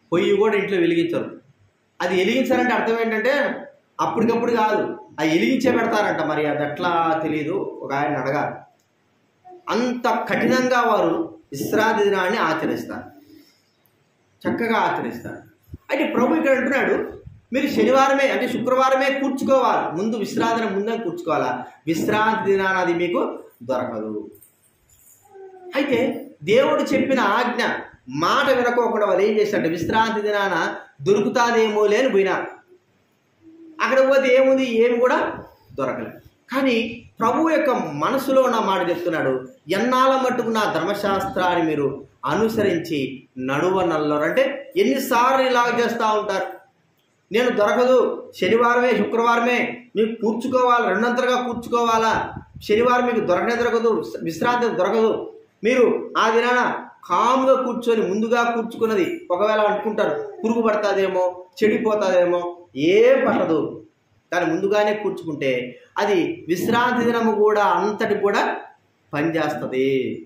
పొయ్యి కూడా ఇంట్లో వెలిగించరు అది వెలిగించారంటే అర్థం ఏంటంటే అప్పటికప్పుడు కాదు అది వెలిగించే పెడతారంట మరి అది ఎట్లా తెలియదు ఒక ఆయన అడగాలి అంత కఠినంగా వారు విశ్రాంతి దినాన్ని ఆచరిస్తారు చక్కగా ఆచరిస్తారు అయితే ప్రభు ఇక్కడ అంటున్నాడు మీరు శనివారమే అంటే శుక్రవారమే కూర్చుకోవాలి ముందు విశ్రాంతి దినం ముందే కూర్చుకోవాలా విశ్రాంతి దినాన అది మీకు దొరకదు అయితే దేవుడు చెప్పిన ఆజ్ఞ మాట వినకోకుండా వాళ్ళు ఏం చేశారంటే విశ్రాంతి దినాన దొరుకుతాదేమో లేని పోయినారు అక్కడ పోతే ఏముంది ఏమి కూడా దొరకలేదు కానీ ప్రభు యొక్క మనసులో ఉన్న మాట చెప్తున్నాడు ఎన్నాళ్ళ మట్టుకు నా ధర్మశాస్త్రాన్ని మీరు అనుసరించి నడువ నల్లరు అంటే ఎన్నిసార్లు ఇలాగ చేస్తూ ఉంటారు నేను దొరకదు శనివారమే శుక్రవారమే మీకు కూర్చుకోవాలి రెండంతలుగా కూర్చుకోవాలా శనివారం మీకు దొరకనే దొరకదు విశ్రాంతి దొరకదు మీరు ఆ దినాన కామ్గా కూర్చొని ముందుగా కూర్చుకున్నది ఒకవేళ అనుకుంటారు పురుగు పడుతుందేమో చెడిపోతుందేమో ఏం పట్టదు దాని ముందుగానే కూర్చుకుంటే అది విశ్రాంతి దినము కూడా అంతటి కూడా పనిచేస్తుంది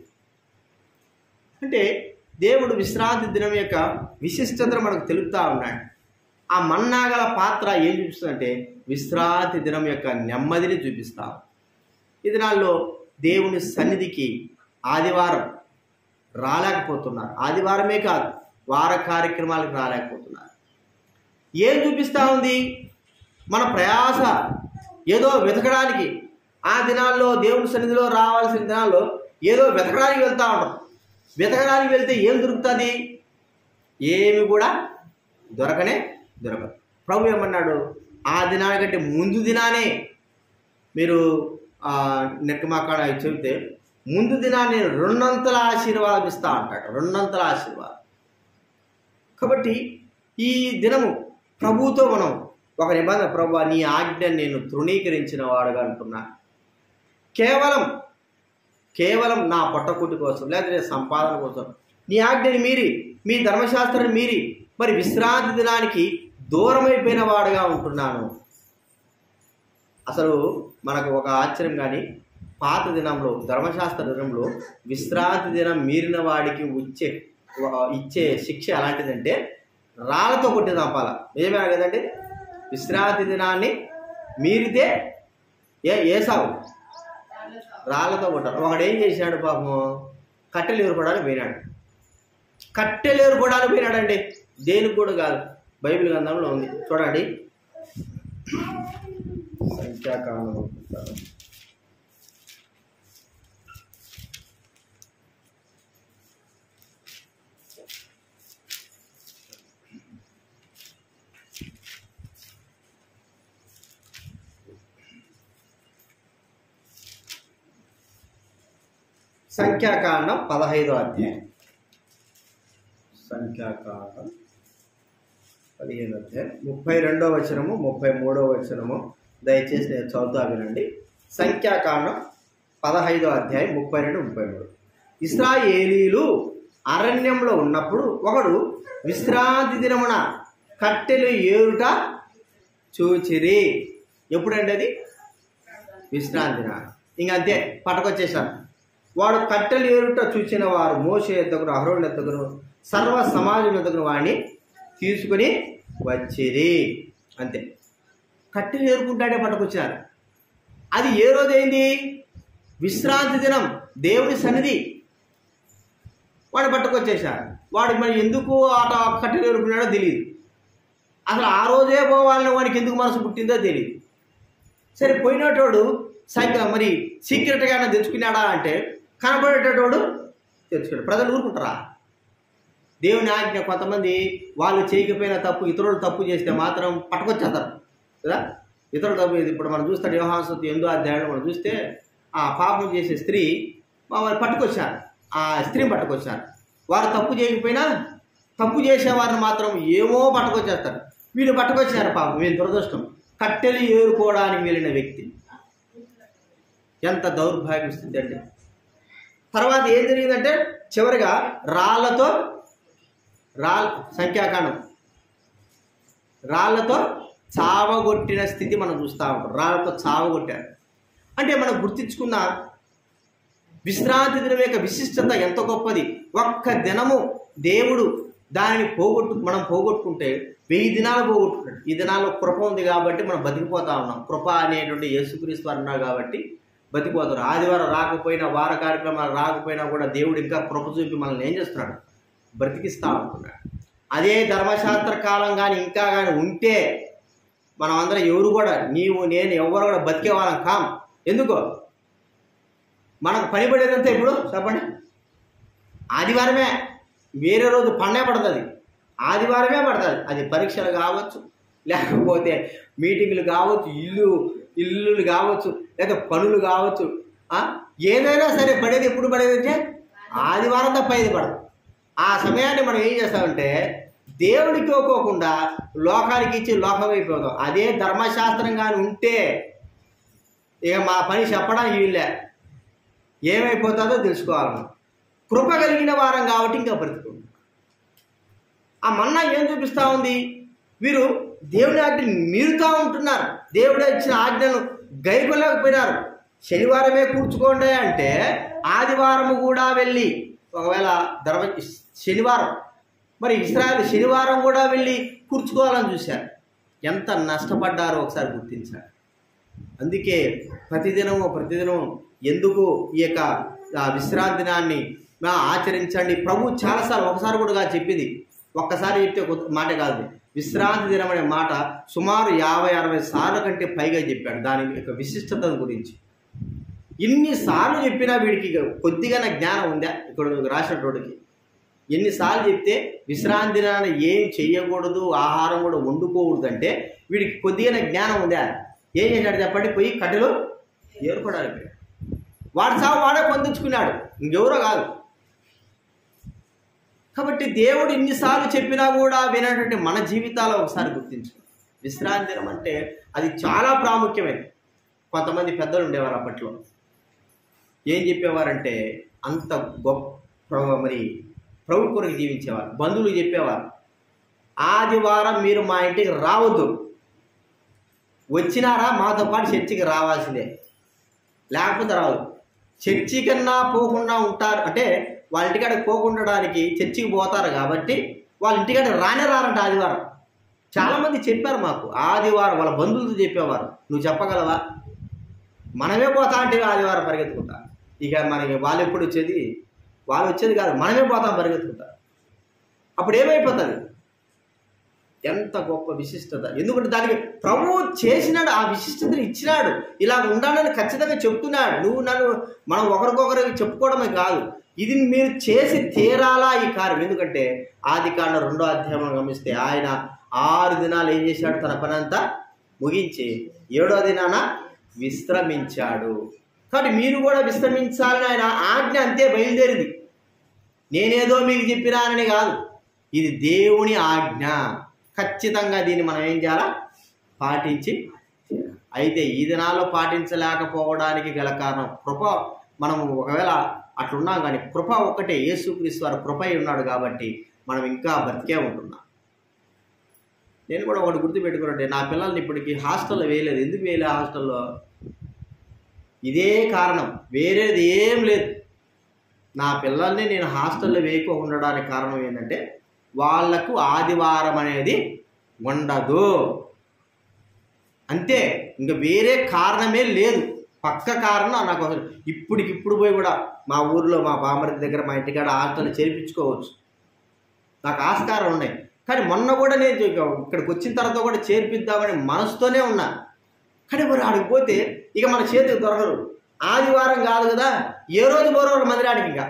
అంటే దేవుడు విశ్రాంతి దినం యొక్క విశిష్టతను మనకు తెలుపుతా ఉన్నాడు ఆ మన్నాగల పాత్ర ఏం చూపిస్తుందంటే విశ్రాంతి దినం యొక్క నెమ్మదిని చూపిస్తాం ఈ దినాల్లో దేవుని సన్నిధికి ఆదివారం రాలేకపోతున్నారు ఆదివారమే కాదు వార కార్యక్రమాలకు రాలేకపోతున్నారు ఏం చూపిస్తూ ఉంది మన ప్రయాస ఏదో వెతకడానికి ఆ దినాల్లో దేవుని సన్నిధిలో రావాల్సిన దినాల్లో ఏదో వెతకడానికి వెళ్తూ ఉంటాం వెతకడానికి వెళ్తే ఏం దొరుకుతుంది ఏమి కూడా దొరకనే దొరకదు ప్రభు ఏమన్నాడు ఆ దినానికంటే ముందు దినానే మీరు నెక్కమాకాడ చెబితే ముందు దినాన్ని రెండంతల ఆశీర్వాదం ఇస్తా అంటాడు రెండంతల ఆశీర్వాదం కాబట్టి ఈ దినము ప్రభుతో మనం ఒక నిబంధన ప్రభు నీ ఆజ్ఞ నేను తృణీకరించిన వాడుగా అంటున్నా కేవలం కేవలం నా పొట్టకుటి కోసం లేదా సంపాదన కోసం నీ ఆజ్ఞని మీరి మీ ధర్మశాస్త్రాన్ని మీరి మరి విశ్రాంతి దినానికి దూరమైపోయిన వాడుగా ఉంటున్నాను అసలు మనకు ఒక ఆశ్చర్యం కానీ పాత దినంలో ధర్మశాస్త్ర దినంలో విశ్రాంతి దినం మీరిన వాడికి వచ్చే ఇచ్చే శిక్ష ఎలాంటిదంటే రాళ్ళతో కొట్టి చంపాల నిజమే కదండి విశ్రాంతి దినాన్ని మీరితే ఏ ఏసావు రాళ్ళతో కొట్టారు ఒకడు ఏం చేసినాడు పాపము కట్టెలు ఏరుకోవడానికి పోయినాడు కట్టెలు ఏరుకోవడానికి పోయినాడండి దేనికి కూడా కాదు బైబిల్ గ్రంథంలో ఉంది చూడండి సంఖ్యాకాలం అనుకుంటాను. సంఖ్యాకాండం పదహైదో అధ్యాయం సంఖ్యాకాండం పదిహేను అధ్యాయం ముప్పై రెండో వచనము ముప్పై మూడో వచనము దయచేసి నేను చదువుతా వినండి సంఖ్యాకాండం పదహైదో అధ్యాయం ముప్పై రెండు ముప్పై మూడు ఇస్రాయేలీలు అరణ్యంలో ఉన్నప్పుడు ఒకడు విశ్రాంతి దినమున కట్టెలు ఏరుట చూచిరి ఎప్పుడండి అది విశ్రాంతి దిన ఇంక అంతే పట్టకొచ్చేసాను వాడు కట్టెలు ఏరుట చూచిన వారు మోస ఎద్దకును అహరోన్ ఎద్దకును సర్వ సమాజం ఎద్దకును వాడిని తీసుకుని వచ్చిరి అంతే కట్టెలు ఏరుకుంటాడే పట్టుకొచ్చారు అది ఏ రోజు అయింది విశ్రాంతి దినం దేవుడి సన్నిధి వాడు పట్టుకొచ్చేసారు వాడు మరి ఎందుకు ఆట కట్టెలు ఏరుకున్నాడో తెలియదు అసలు ఆ రోజే పోవాలని వాడికి ఎందుకు మనసు పుట్టిందో తెలియదు సరే పోయినటోడు సైకిల్ మరి సీక్రెట్గా తెచ్చుకున్నాడా అంటే కనబడేటోడు తెచ్చుకున్నాడు ప్రజలు ఊరుకుంటారా దేవుని ఆజ్ఞ కొంతమంది వాళ్ళు చేయకపోయిన తప్పు ఇతరులు తప్పు చేస్తే మాత్రం పట్టుకొచ్చేస్తారు కదా ఇతరులు తప్పు ఇప్పుడు మనం చూస్తే వ్యవహారసత్వం ఎందో అధ్యాయంలో మనం చూస్తే ఆ పాపం చేసే స్త్రీ మా వారు పట్టుకొచ్చారు ఆ స్త్రీని పట్టుకొచ్చారు వారు తప్పు చేయకపోయినా తప్పు చేసేవారిని మాత్రం ఏమో పట్టుకొచ్చేస్తారు వీళ్ళు పట్టుకొచ్చారు పాపం వీళ్ళ దురదృష్టం కట్టెలు ఏరుకోవడానికి వెళ్ళిన వ్యక్తి ఎంత దౌర్భాగ్య స్థితి అండి తర్వాత ఏం జరిగిందంటే చివరిగా రాళ్లతో రాళ్ళ సంఖ్యాకాండం రాళ్లతో చావగొట్టిన స్థితి మనం చూస్తూ ఉంటాం రాళ్లతో చావగొట్టారు అంటే మనం గుర్తించుకున్న విశ్రాంతి దినం యొక్క విశిష్టత ఎంత గొప్పది ఒక్క దినము దేవుడు దానిని పోగొట్టు మనం పోగొట్టుకుంటే వెయ్యి దినాలు పోగొట్టుకుంటాడు ఈ దినాల్లో కృప ఉంది కాబట్టి మనం బతికిపోతా ఉన్నాం కృప అనేటువంటి యేసుక్రీస్తు వారు ఉన్నారు కాబట్టి బతికిపోతారు ఆదివారం రాకపోయినా వార కార్యక్రమాలు రాకపోయినా కూడా దేవుడు ఇంకా కృప చూపి మనల్ని ఏం చేస్తున్నాడు బ్రతికిస్తా ఉంటున్నాడు అదే ధర్మశాస్త్ర కాలం కానీ ఇంకా కానీ ఉంటే మనం అందరం ఎవరు కూడా నీవు నేను ఎవరు కూడా బతికే వాళ్ళం కాం ఎందుకో మనకు పని పడేదంతా ఇప్పుడు చెప్పండి ఆదివారమే వేరే రోజు పండే పడుతుంది ఆదివారమే పడుతుంది అది పరీక్షలు కావచ్చు లేకపోతే మీటింగ్లు కావచ్చు ఇల్లు ఇల్లులు కావచ్చు లేదా పనులు కావచ్చు ఆ? ఏదైనా సరే పడేది ఎప్పుడు పడేది అంటే ఆదివారం తప్ప ఇది పడదు ఆ సమయాన్ని మనం ఏం చేస్తామంటే దేవుడికి ఒక్కోకుండా లోకానికి ఇచ్చి లోకం అయిపోతాం అదే ధర్మశాస్త్రం కానీ ఉంటే ఇక మా పని చెప్పడానికి వీళ్ళే ఏమైపోతుందో తెలుసుకోవాలి మనం. కృప కలిగిన వారం కాబట్టి ఇంకా బ్రతుకుంటాం ఆ మన్నా ఏం చూపిస్తా ఉంది వీరు దేవుని ఆజ్ఞని మీరుతా ఉంటున్నారు దేవుడే ఇచ్చిన ఆజ్ఞను గైకొలేకపోయినారు శనివారమే కూర్చుకోండి అంటే ఆదివారము కూడా వెళ్ళి ఒకవేళ ధర్మ శనివారం మరి ఇస్రాయల్ శనివారం కూడా వెళ్ళి కూర్చుకోవాలని చూశారు ఎంత నష్టపడ్డారో ఒకసారి గుర్తించారు అందుకే ప్రతిదినము ప్రతిదినం ఎందుకు ఈ యొక్క ఆ, విశ్రాంతి దినాన్ని ఆ, ఆచరించండి ప్రభు చాలాసార్లు ఒకసారి కూడా కాదు చెప్పింది ఒక్కసారి చెప్తే కొత్త మాట కాదు విశ్రాంతి దినం అనే మాట సుమారు యాభై అరవై సార్ల కంటే పైగా చెప్పాడు దాని యొక్క విశిష్టత గురించి ఇన్నిసార్లు చెప్పినా వీడికి ఇక కొద్దిగా జ్ఞానం ఉందా ఇక్కడ రాసినటువంటి ఎన్నిసార్లు చెప్తే విశ్రాంతి దినాన ఏం చెయ్యకూడదు ఆహారం కూడా వండుకోకూడదు అంటే వీడికి కొద్దిగా జ్ఞానం ఉందా ఏం చేశాడు చెప్పండి పోయి కట్టెలు ఏర్పడానికి వాడు సాగు వాడే పొందించుకున్నాడు ఇంకెవరో కాదు కాబట్టి దేవుడు ఇన్నిసార్లు చెప్పినా కూడా వినటువంటి మన జీవితాల్లో ఒకసారి గుర్తించు విశ్రాంతి దినం అంటే అది చాలా ప్రాముఖ్యమైనది కొంతమంది పెద్దలు ఉండేవారు అప్పట్లో ఏం చెప్పేవారంటే అంత గొప్ప మరి ప్రభు కొరకు జీవించేవారు బంధువులు చెప్పేవారు ఆదివారం మీరు మా ఇంటికి రావద్దు వచ్చినారా మాతో పాటు చర్చికి రావాల్సిందే లేకపోతే రాదు చర్చి కన్నా పోకుండా ఉంటారు అంటే వాళ్ళ ఇంటికాడ పోకుండడానికి చర్చికి పోతారు కాబట్టి వాళ్ళ ఇంటికాడ రానే రారంట ఆదివారం చాలామంది చెప్పారు మాకు ఆదివారం వాళ్ళ బంధువులతో చెప్పేవారు నువ్వు చెప్పగలవా మనమే పోతా అంటే ఆదివారం పరిగెత్తుకుంటా ఇక మనకి వాళ్ళు ఎప్పుడు వచ్చేది వాళ్ళు వచ్చేది కాదు మనమే పోతాం పరిగెత్తుకుంటా అప్పుడు ఏమైపోతుంది ఎంత గొప్ప విశిష్టత ఎందుకంటే దానికి ప్రభువు చేసినాడు ఆ విశిష్టతను ఇచ్చినాడు ఇలా ఉండాలని ఖచ్చితంగా చెప్తున్నాడు నువ్వు నన్ను మనం ఒకరికొకరు చెప్పుకోవడమే కాదు ఇది మీరు చేసి తీరాలా ఈ కార్యం ఎందుకంటే ఆది కాండ రెండో అధ్యాయం గమనిస్తే ఆయన ఆరు దినాలు ఏం చేశాడు తన పని అంతా ముగించి ఏడో దినాన విశ్రమించాడు కాబట్టి మీరు కూడా విశ్రమించాలని ఆయన ఆజ్ఞ అంతే బయలుదేరింది నేనేదో మీకు చెప్పినానని కాదు ఇది దేవుని ఆజ్ఞ ఖచ్చితంగా దీన్ని మనం ఏం చేయాలా పాటించి తీరాలి. అయితే ఈ దినాల్లో పాటించలేకపోవడానికి గల కారణం కృప మనం ఒకవేళ అట్లున్నాం కానీ కృప ఒక్కటే యేసుక్రీస్తు వారు కృప అయి ఉన్నాడు కాబట్టి మనం ఇంకా బ్రతికే ఉంటున్నాం నేను కూడా ఒకటి గుర్తుపెట్టుకున్నట్టే నా పిల్లల్ని ఇప్పటికి హాస్టల్లో వేయలేదు ఎందుకు వేయలే హాస్టల్లో ఇదే కారణం వేరేది ఏం లేదు నా పిల్లల్ని నేను హాస్టల్లో వేయకుండా ఉండడానికి కారణం ఏంటంటే వాళ్లకు ఆదివారం అనేది ఉండదు అంతే ఇంకా వేరే కారణమే లేదు పక్క కారణం నాకు అసలు ఇప్పటికిప్పుడు పోయి కూడా మా ఊర్లో మా బామరి దగ్గర మా ఇంటికాడ హాస్టల్ చేర్పించుకోవచ్చు నాకు ఆస్కారం ఉన్నాయి కానీ మొన్న కూడా నేను ఇక- ఇక్కడికి వచ్చిన తర్వాత కూడా చేర్పిద్దామని మనసుతోనే ఉన్నా కానీ మరి ఆడికి పోతే ఇక మన చేతికి దొరకరు ఆదివారం కాదు కదా ఏ రోజు పోరోళ్ళు మందిరానికి ఇక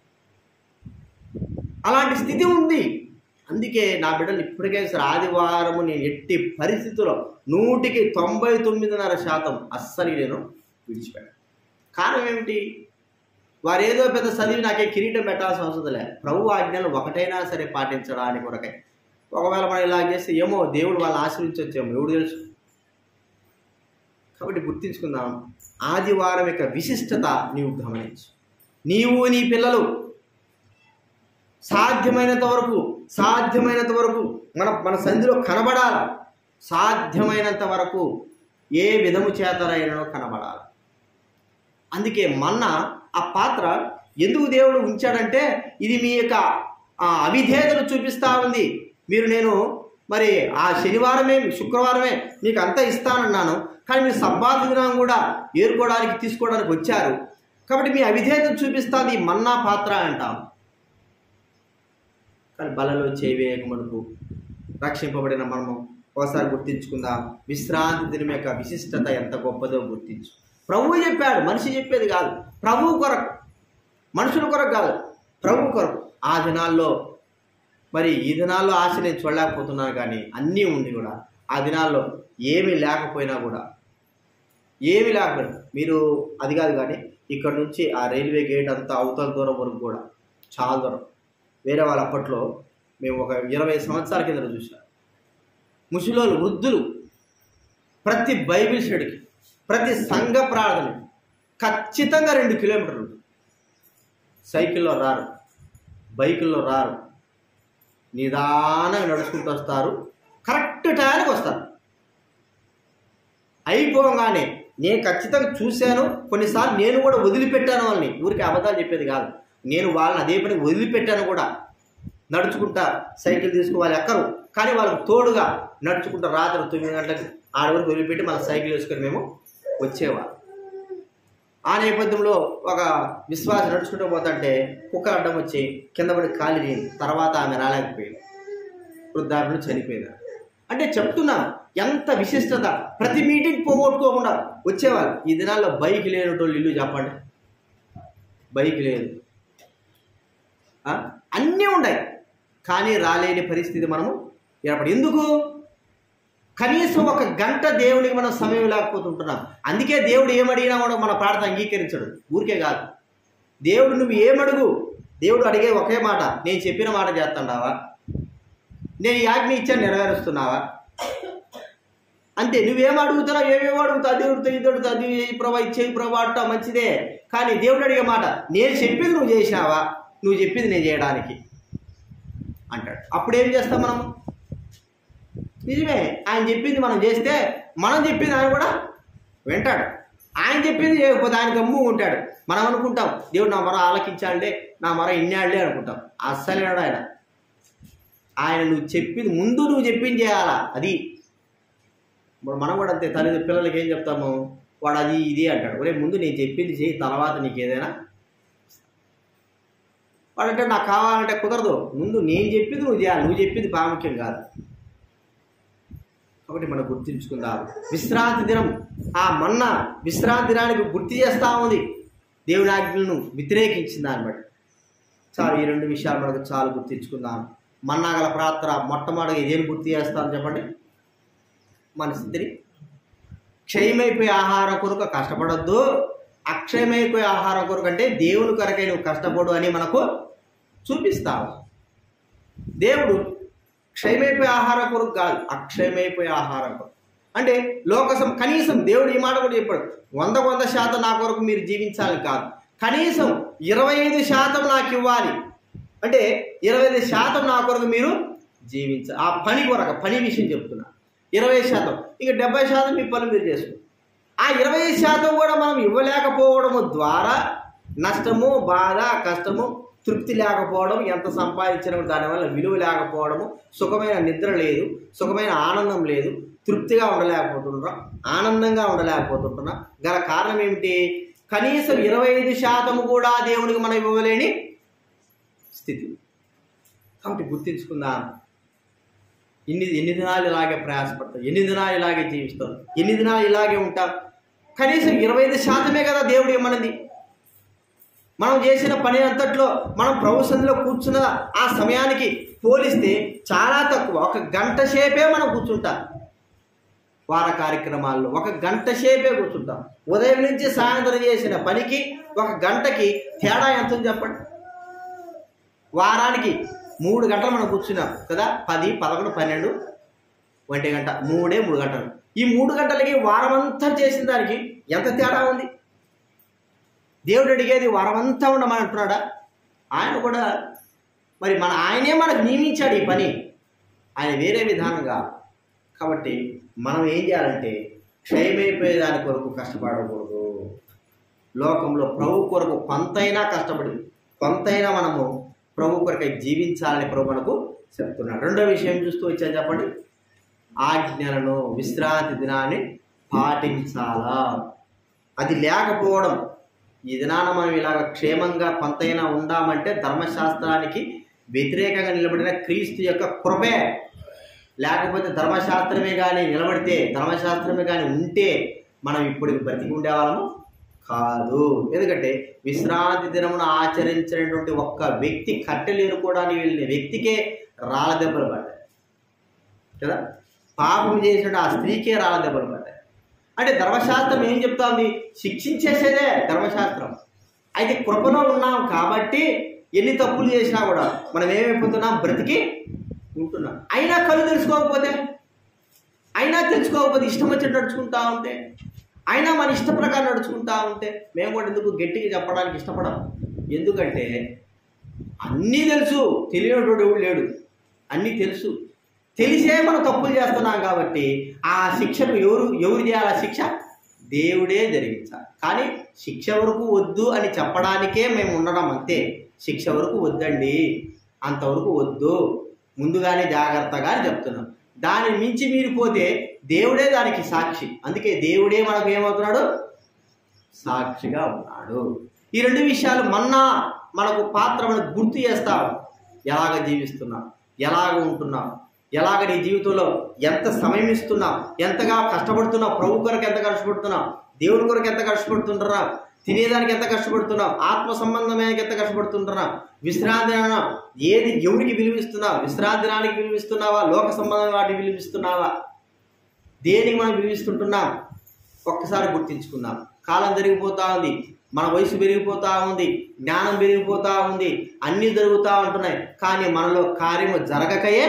అలాంటి స్థితి ఉంది అందుకే నా బిడ్డలు ఇప్పటికే సరే ఆదివారము నేను ఎట్టి పరిస్థితుల్లో నూటికి తొంభై తొమ్మిదిన్నర శాతం అస్సలు నేను విడిచిపెట్టాను కారణం ఏమిటి వారు ఏదో పెద్ద చదివి నాకే కిరీటం పెట్టాల్సిన అవసరం లేదు ప్రభు ఆజ్ఞలు ఒకటైనా సరే పాటించడానికి కొరకై ఒకవేళ మనం ఇలా చేస్తే ఏమో దేవుడు వాళ్ళు ఆశ్రయించవచ్చేమో ఎవడు తెలుసు కాబట్టి గుర్తించుకుందాం ఆదివారం యొక్క విశిష్టత నీవు గమనించు నీవు నీ పిల్లలు సాధ్యమైనంత వరకు సాధ్యమైనంత వరకు మన మన సంధిలో కనబడాలి సాధ్యమైనంత వరకు ఏ విధము చేతనైనను కనబడాలి అందుకే మన్న ఆ పాత్ర ఎందుకు దేవుడు ఉంచాడంటే ఇది మీ యొక్క ఆ అవిధేయతను చూపిస్తూ ఉంది మీరు నేను మరి ఆ శనివారమే శుక్రవారమే మీకు అంతా ఇస్తానన్నాను కానీ మీరు సబ్బాతు దినం కూడా ఏరుకోవడానికి తీసుకోవడానికి వచ్చారు కాబట్టి మీ అవిధేయతను చూపిస్తుంది మన్నా పాత్ర అంటాం కానీ బలలో చేవేయక మనకు రక్షింపబడిన మనము ఒకసారి గుర్తించుకుందాం విశ్రాంతి దినం యొక్క విశిష్టత ఎంత గొప్పదో గుర్తించు ప్రభువు చెప్పాడు మనిషి చెప్పేది కాదు ప్రభువు కొరకు మనుషుల కొరకు కాదు ప్రభువు కొరకు ఆ దినాల్లో మరి ఈ దినాల్లో ఆశ నేను చూడలేకపోతున్నాను కానీ అన్నీ ఉంది కూడా ఆ దినాల్లో ఏమీ లేకపోయినా కూడా ఏమీ లేకపోయినా మీరు అది కాదు కానీ ఇక్కడ నుంచి ఆ రైల్వే గేట్ అంతా అవతల దూరం వరకు కూడా చాలా దూరం వేరే వాళ్ళ అప్పట్లో మేము ఒక ఇరవై సంవత్సరాల కింద చూసాం ముసలోళ్ళు వృద్ధులు ప్రతి బైబిల్ స్టడీకి ప్రతి సంఘ ప్రార్థనకి ఖచ్చితంగా రెండు కిలోమీటర్లు సైకిల్లో రారు బైకుల్లో రారు నిదానంగా నడుచుకుంటూ వస్తారు కరెక్ట్ టైంకి వస్తారు అయిపోగానే నేను ఖచ్చితంగా చూశాను కొన్నిసార్లు నేను కూడా వదిలిపెట్టాను వాళ్ళని ఊరికి అబద్ధాలు చెప్పేది కాదు నేను వాళ్ళని అదే పని వదిలిపెట్టాను కూడా నడుచుకుంటా సైకిల్ తీసుకుని వాళ్ళు ఎక్కరు కానీ వాళ్ళకు తోడుగా నడుచుకుంటా రాత్రి తొమ్మిది గంటలకు ఆడ వరకు వదిలిపెట్టి మళ్ళీ సైకిల్ వేసుకొని మేము వచ్చేవాళ్ళం ఆ నేపథ్యంలో ఒక విశ్వాసం నడుచుకుంటూ పోతుంటే కుక్క అడ్డం వచ్చి కింద పడి కాలి తర్వాత ఆమె రాలేకపోయింది వృద్ధాప్యులు చనిపోయింది అంటే చెప్తున్నాను ఎంత విశిష్టత ప్రతి మీటింగ్ పోగొట్టుకోకుండా వచ్చేవాళ్ళు ఈ దినాల్లో బైక్ లేనటోళ్ళు ఇల్లు చెప్పండి బైక్ లేదు ఆ? అన్నీ ఉన్నాయి కానీ రాలేని పరిస్థితి మనము ఏర్పడి ఎందుకు కనీసం ఒక గంట దేవునికి మనం సమయం లేకపోతుంటున్నాం అందుకే దేవుడు ఏమడిగినా కూడా మన ప్రార్థన అంగీకరించడు ఊరికే కాదు దేవుడు నువ్వు ఏమడుగు దేవుడు అడిగే ఒకే మాట నేను చెప్పిన మాట చేస్తుండావా నేను ఈ ఆజ్ఞ ఇచ్చాను నెరవేరుస్తున్నావా అంతే నువ్వేం అడుగుతున్నావు ఏమేమి అడుగుతావు అది అడుగుతావు ఇది అడుగుతావు అది చేయి ప్రభా ఇచ్చేయి ప్రభా అంటావు మంచిదే కానీ దేవుడు అడిగే మాట నేను చెప్పింది నువ్వు చేసినావా నువ్వు చెప్పింది నేను చేయడానికి అంటాడు అప్పుడు ఏం చేస్తాం మనం నిజమే ఆయన చెప్పింది మనం చేస్తే మనం చెప్పింది ఆయన కూడా వింటాడు ఆయన చెప్పింది చేయకపోతే ఆయన గమ్ము ఉంటాడు మనం అనుకుంటాం దేవుడు నా మొర ఆలకించాడులే నా మొర ఇన్నాడులే అనుకుంటాం అస్సలు వినడు ఆయన ఆయన నువ్వు చెప్పింది ముందు నువ్వు చెప్పింది చేయాలా అది ఇప్పుడు మనం కూడా అంతే తల్లి పిల్లలకి ఏం చెప్తాము వాడు అది ఇది అంటాడు ఒరే ముందు నేను చెప్పింది చేయి తర్వాత నీకు ఏదైనా వాడంటే నాకు కావాలంటే కుదరదు ముందు నేను చెప్పింది నువ్వు చేయాలి నువ్వు చెప్పింది ప్రాముఖ్యం కాదు కాబట్టి మనం గుర్తుంచుకుందాం విశ్రాంతి దినం ఆ మన్న విశ్రాంతి దినానికి గుర్తు చేస్తూ ఉంది దేవుని ఆజ్ఞలను వ్యతిరేకించింది దాన్ని బట్టి చాలు ఈ రెండు విషయాలు మనకు చాలు గుర్తించుకుందాం మన్నా గల ప్రార్థన మొట్టమొదటిగా ఇదేం గుర్తు చేస్తాను చెప్పండి మన స్థితిని క్షయమైపోయే ఆహారం కొరకు కష్టపడొద్దు అక్షయమైపోయే ఆహారం కొరకు అంటే దేవుని కొరకై నువ్వు కష్టపడు అని మనకు చూపిస్తావు దేవుడు క్షయమైపోయే ఆహారం కొరకు కాదు అక్షయమైపోయే ఆహారం కొరకు అంటే లోకసం కనీసం దేవుడు ఈ మాట కూడా చెప్పాడు వందకు వంద శాతం నా కొరకు మీరు జీవించాలి కాదు కనీసం ఇరవై ఐదు శాతం నాకు ఇవ్వాలి అంటే ఇరవై ఐదు శాతం నా కొరకు మీరు జీవించాలి ఆ పని కొరకు పని విషయం చెప్తున్నా ఇరవై శాతం ఇక డెబ్బై శాతం మీ పనులు మీరు చేసుకో ఆ ఇరవై శాతం కూడా మనం ఇవ్వలేకపోవడము ద్వారా నష్టము బాధ కష్టము తృప్తి లేకపోవడం ఎంత సంపాదించిన దానివల్ల విలువ లేకపోవడము సుఖమైన నిద్ర లేదు సుఖమైన ఆనందం లేదు తృప్తిగా ఉండలేకపోతుంటున్నాం ఆనందంగా ఉండలేకపోతుంటున్నాం గల కారణం ఏమిటి కనీసం ఇరవై ఐదు శాతం కూడా దేవునికి మనం ఇవ్వలేని స్థితి కాబట్టి గుర్తించుకుందాం ఎన్ని ఎన్ని దినాలు ఇలాగే ప్రయాసపడతాం ఎన్ని దినాలు ఇలాగే జీవిస్తాం ఎన్ని దినాలు ఇలాగే ఉంటాం కనీసం ఇరవై ఐదు శాతమే కదా దేవుడు ఏమన్నది మనం చేసిన పని అంతట్లో మనం ప్రభుత్వంలో కూర్చున్న ఆ సమయానికి పోలిస్తే చాలా తక్కువ ఒక గంట సేపే మనం కూర్చుంటాం వార కార్యక్రమాల్లో ఒక గంట సేపే కూర్చుంటాం ఉదయం నుంచి సాయంత్రం చేసిన పనికి ఒక గంటకి తేడా ఎంత ఉంది చెప్పండి వారానికి మూడు గంటలు మనం కూర్చున్నాం కదా పది పదకొండు పన్నెండు ఒంటి గంట మూడే మూడు గంటలు ఈ మూడు గంటలకి వారమంతా చేసిన దానికి ఎంత తేడా ఉంది దేవుడు అడిగేది వారమంతా ఉండమని అంటున్నాడా ఆయన కూడా మరి మన ఆయనే మనకు నియమించాడు ఈ పని ఆయన వేరే విధానంగా కాబట్టి మనం ఏం చేయాలంటే క్షయమైపోయే దాని కొరకు కష్టపడకూడదు లోకంలో ప్రభు కొరకు కొంతైనా కష్టపడి కొంతైనా మనము ప్రభు కొరకై జీవించాలని ప్రభు మనకు చెప్తున్నాడు రెండో విషయం చూస్తూ వచ్చా చెప్పండి ఆజ్ఞలను విశ్రాంతి దినాన్ని పాటించాలా అది లేకపోవడం ఈ దినాన మనం ఇలాగ క్షేమంగా కొంతైనా ఉందామంటే ధర్మశాస్త్రానికి వ్యతిరేకంగా నిలబడిన క్రీస్తు యొక్క కృపే లేకపోతే ధర్మశాస్త్రమే కానీ నిలబడితే ధర్మశాస్త్రమే కానీ ఉంటే మనం ఇప్పుడు బ్రతికి ఉండేవాళ్ళము కాదు ఎందుకంటే విశ్రాంతి దినమును ఆచరించినటువంటి ఒక్క వ్యక్తి కట్టెలు ఎరుకోవడానికి వెళ్ళిన వ్యక్తికే రాళ్ళ దెబ్బలు పడ్డాయి కదా పాపం చేసిన ఆ స్త్రీకే రాళ్ళ దెబ్బలు పడ్డాయి అంటే ధర్మశాస్త్రం ఏం చెప్తోంది శిక్షించేసేదే ధర్మశాస్త్రం అయితే కృపలో ఉన్నాం కాబట్టి ఎన్ని తప్పులు చేసినా కూడా మనం ఏమైపోతున్నాం బ్రతికి ఉంటున్నాం అయినా కళ్ళు తెలుసుకోకపోతే అయినా తెలుసుకోకపోతే ఇష్టం వచ్చి నడుచుకుంటా ఉంటే అయినా మన ఇష్ట ప్రకారం నడుచుకుంటా ఉంటే మేము కూడా ఎందుకు గట్టిగా చెప్పడానికి ఇష్టపడం ఎందుకంటే అన్నీ తెలుసు తెలియనటువంటి ఎవడు లేడు అన్నీ తెలుసు తెలిసే మనం తప్పులు చేస్తున్నాం కాబట్టి ఆ శిక్షను ఎవరు ఎవరు చేయాలి ఆ శిక్ష దేవుడే జరిగించాలి కానీ శిక్ష వరకు వద్దు అని చెప్పడానికే మేము ఉండడం అంతే శిక్ష వరకు వద్దండి అంతవరకు వద్దు ముందుగానే జాగ్రత్తగా అని చెప్తున్నాం దాన్ని మించి మీరిపోతే దేవుడే దానికి సాక్షి అందుకే దేవుడే మనకు ఏమవుతున్నాడు సాక్షిగా ఉన్నాడు ఈ రెండు విషయాలు మన్నా మనకు పాత్ర మనకు గుర్తు చేస్తాం ఎలాగ జీవిస్తున్నాం ఎలాగ ఉంటున్నాం ఎలాగ నీ జీవితంలో ఎంత సమయం ఇస్తున్నావు ఎంతగా కష్టపడుతున్నావు ప్రభు కొరకు ఎంత కష్టపడుతున్నావు దేవుని కొరకు ఎంత కష్టపడుతుంటున్నావు తినేదానికి ఎంత కష్టపడుతున్నావు ఆత్మ సంబంధమైన ఎంత కష్టపడుతుంటున్నావు విశ్రాంతి ఏది ఎవరికి విలువిస్తున్నావు విశ్రాంతినానికి విలువిస్తున్నావా లోక సంబంధమైన వాటికి విలువిస్తున్నావా దేనికి మనం విలువిస్తుంటున్నాం ఒక్కసారి గుర్తించుకుందాం కాలం జరిగిపోతా ఉంది మన వయసు పెరిగిపోతా ఉంది జ్ఞానం పెరిగిపోతా ఉంది అన్నీ జరుగుతూ ఉంటున్నాయి కానీ మనలో కార్యము జరగకయే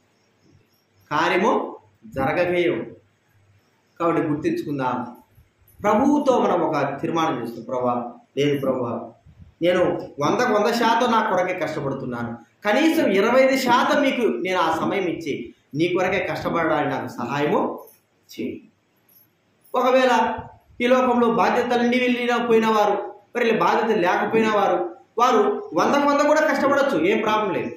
కార్యము జరగకయే ఉంది. కాబట్టి గుర్తించుకుందాం ప్రభువుతో మనం ఒక తీర్మానం చేస్తాం ప్రభా లేదు ప్రభా నేను వందకు వంద శాతం నా కొరకే కష్టపడుతున్నాను కనీసం ఇరవై ఐదు శాతం మీకు నేను ఆ సమయం ఇచ్చి నీ కొరకే కష్టపడడానికి నాకు సహాయము చేయి ఒకవేళ ఈ లోకంలో బాధ్యతలన్నీ వెళ్ళిన పోయిన వారు మరి ఇలా బాధ్యత లేకపోయిన వారు వారు వందకు వంద కూడా కష్టపడవచ్చు ఏం ప్రాబ్లం లేదు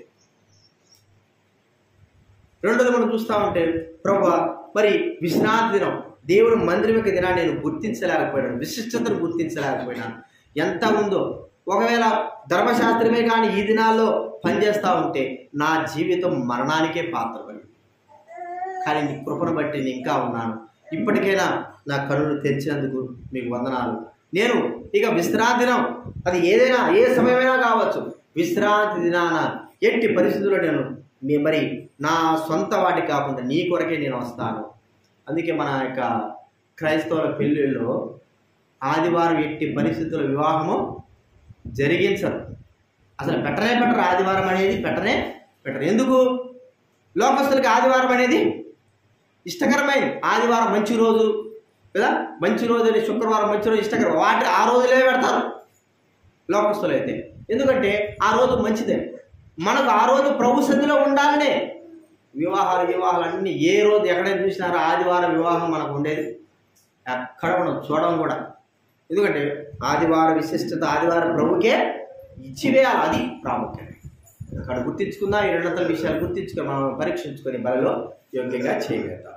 రెండోది మనం చూస్తా ఉంటే ప్రభు మరి విశ్రాంతి దినం దేవుడు మందిరం యొక్క దినాన్ని నేను గుర్తించలేకపోయినాను విశిష్టతను గుర్తించలేకపోయినాను ఎంత ఉందో ఒకవేళ ధర్మశాస్త్రమే కానీ ఈ దినాల్లో పనిచేస్తూ ఉంటే నా జీవితం మరణానికే పాత్రపడింది కానీ నీ కృపను బట్టి నేను ఇంకా ఉన్నాను ఇప్పటికైనా నా కనులు తెరిచినందుకు మీకు వందనాలు నేను ఇక విశ్రాంతి దినం అది ఏదైనా ఏ సమయమైనా కావచ్చు విశ్రాంతి దినాన ఎట్టి పరిస్థితుల్లో నేను మీ మరి నా సొంత వాటి కాకుండా నీ కొరకే నేను వస్తాను అందుకే మన యొక్క క్రైస్తవుల పెళ్ళిళ్ళలో ఆదివారం ఎట్టి పరిస్థితుల వివాహము జరిగించరు అసలు పెట్టనే పెట్టరు ఆదివారం అనేది పెట్టనే పెట్టరు ఎందుకు లోకస్తులకి ఆదివారం అనేది ఇష్టకరమైనది ఆదివారం మంచి రోజు కదా మంచి రోజు అని శుక్రవారం మంచి రోజు ఇష్టకరం వాటి ఆ రోజులే పెడతారు లోకస్తులు అయితే ఎందుకంటే ఆ రోజు మంచిదే మనకు ఆ రోజు ప్రభు సన్నిధిలో ఉండాలనే వివాహాలు వివాహాలు అన్నీ ఏ రోజు ఎక్కడైనా చూసినారో ఆదివారం వివాహం మనకు ఉండేది ఎక్కడ మనం చూడడం కూడా ఎందుకంటే ఆదివారం విశిష్టత ఆదివారం ప్రభుకే ఇచ్చివేయాలి అది ప్రాముఖ్యం అక్కడ గుర్తించుకుందాం ఈ రెండంతల విషయాలు గుర్తించుకొని మనం పరీక్షించుకొని బలలో యోగ్యంగా చేయగలుగుతాం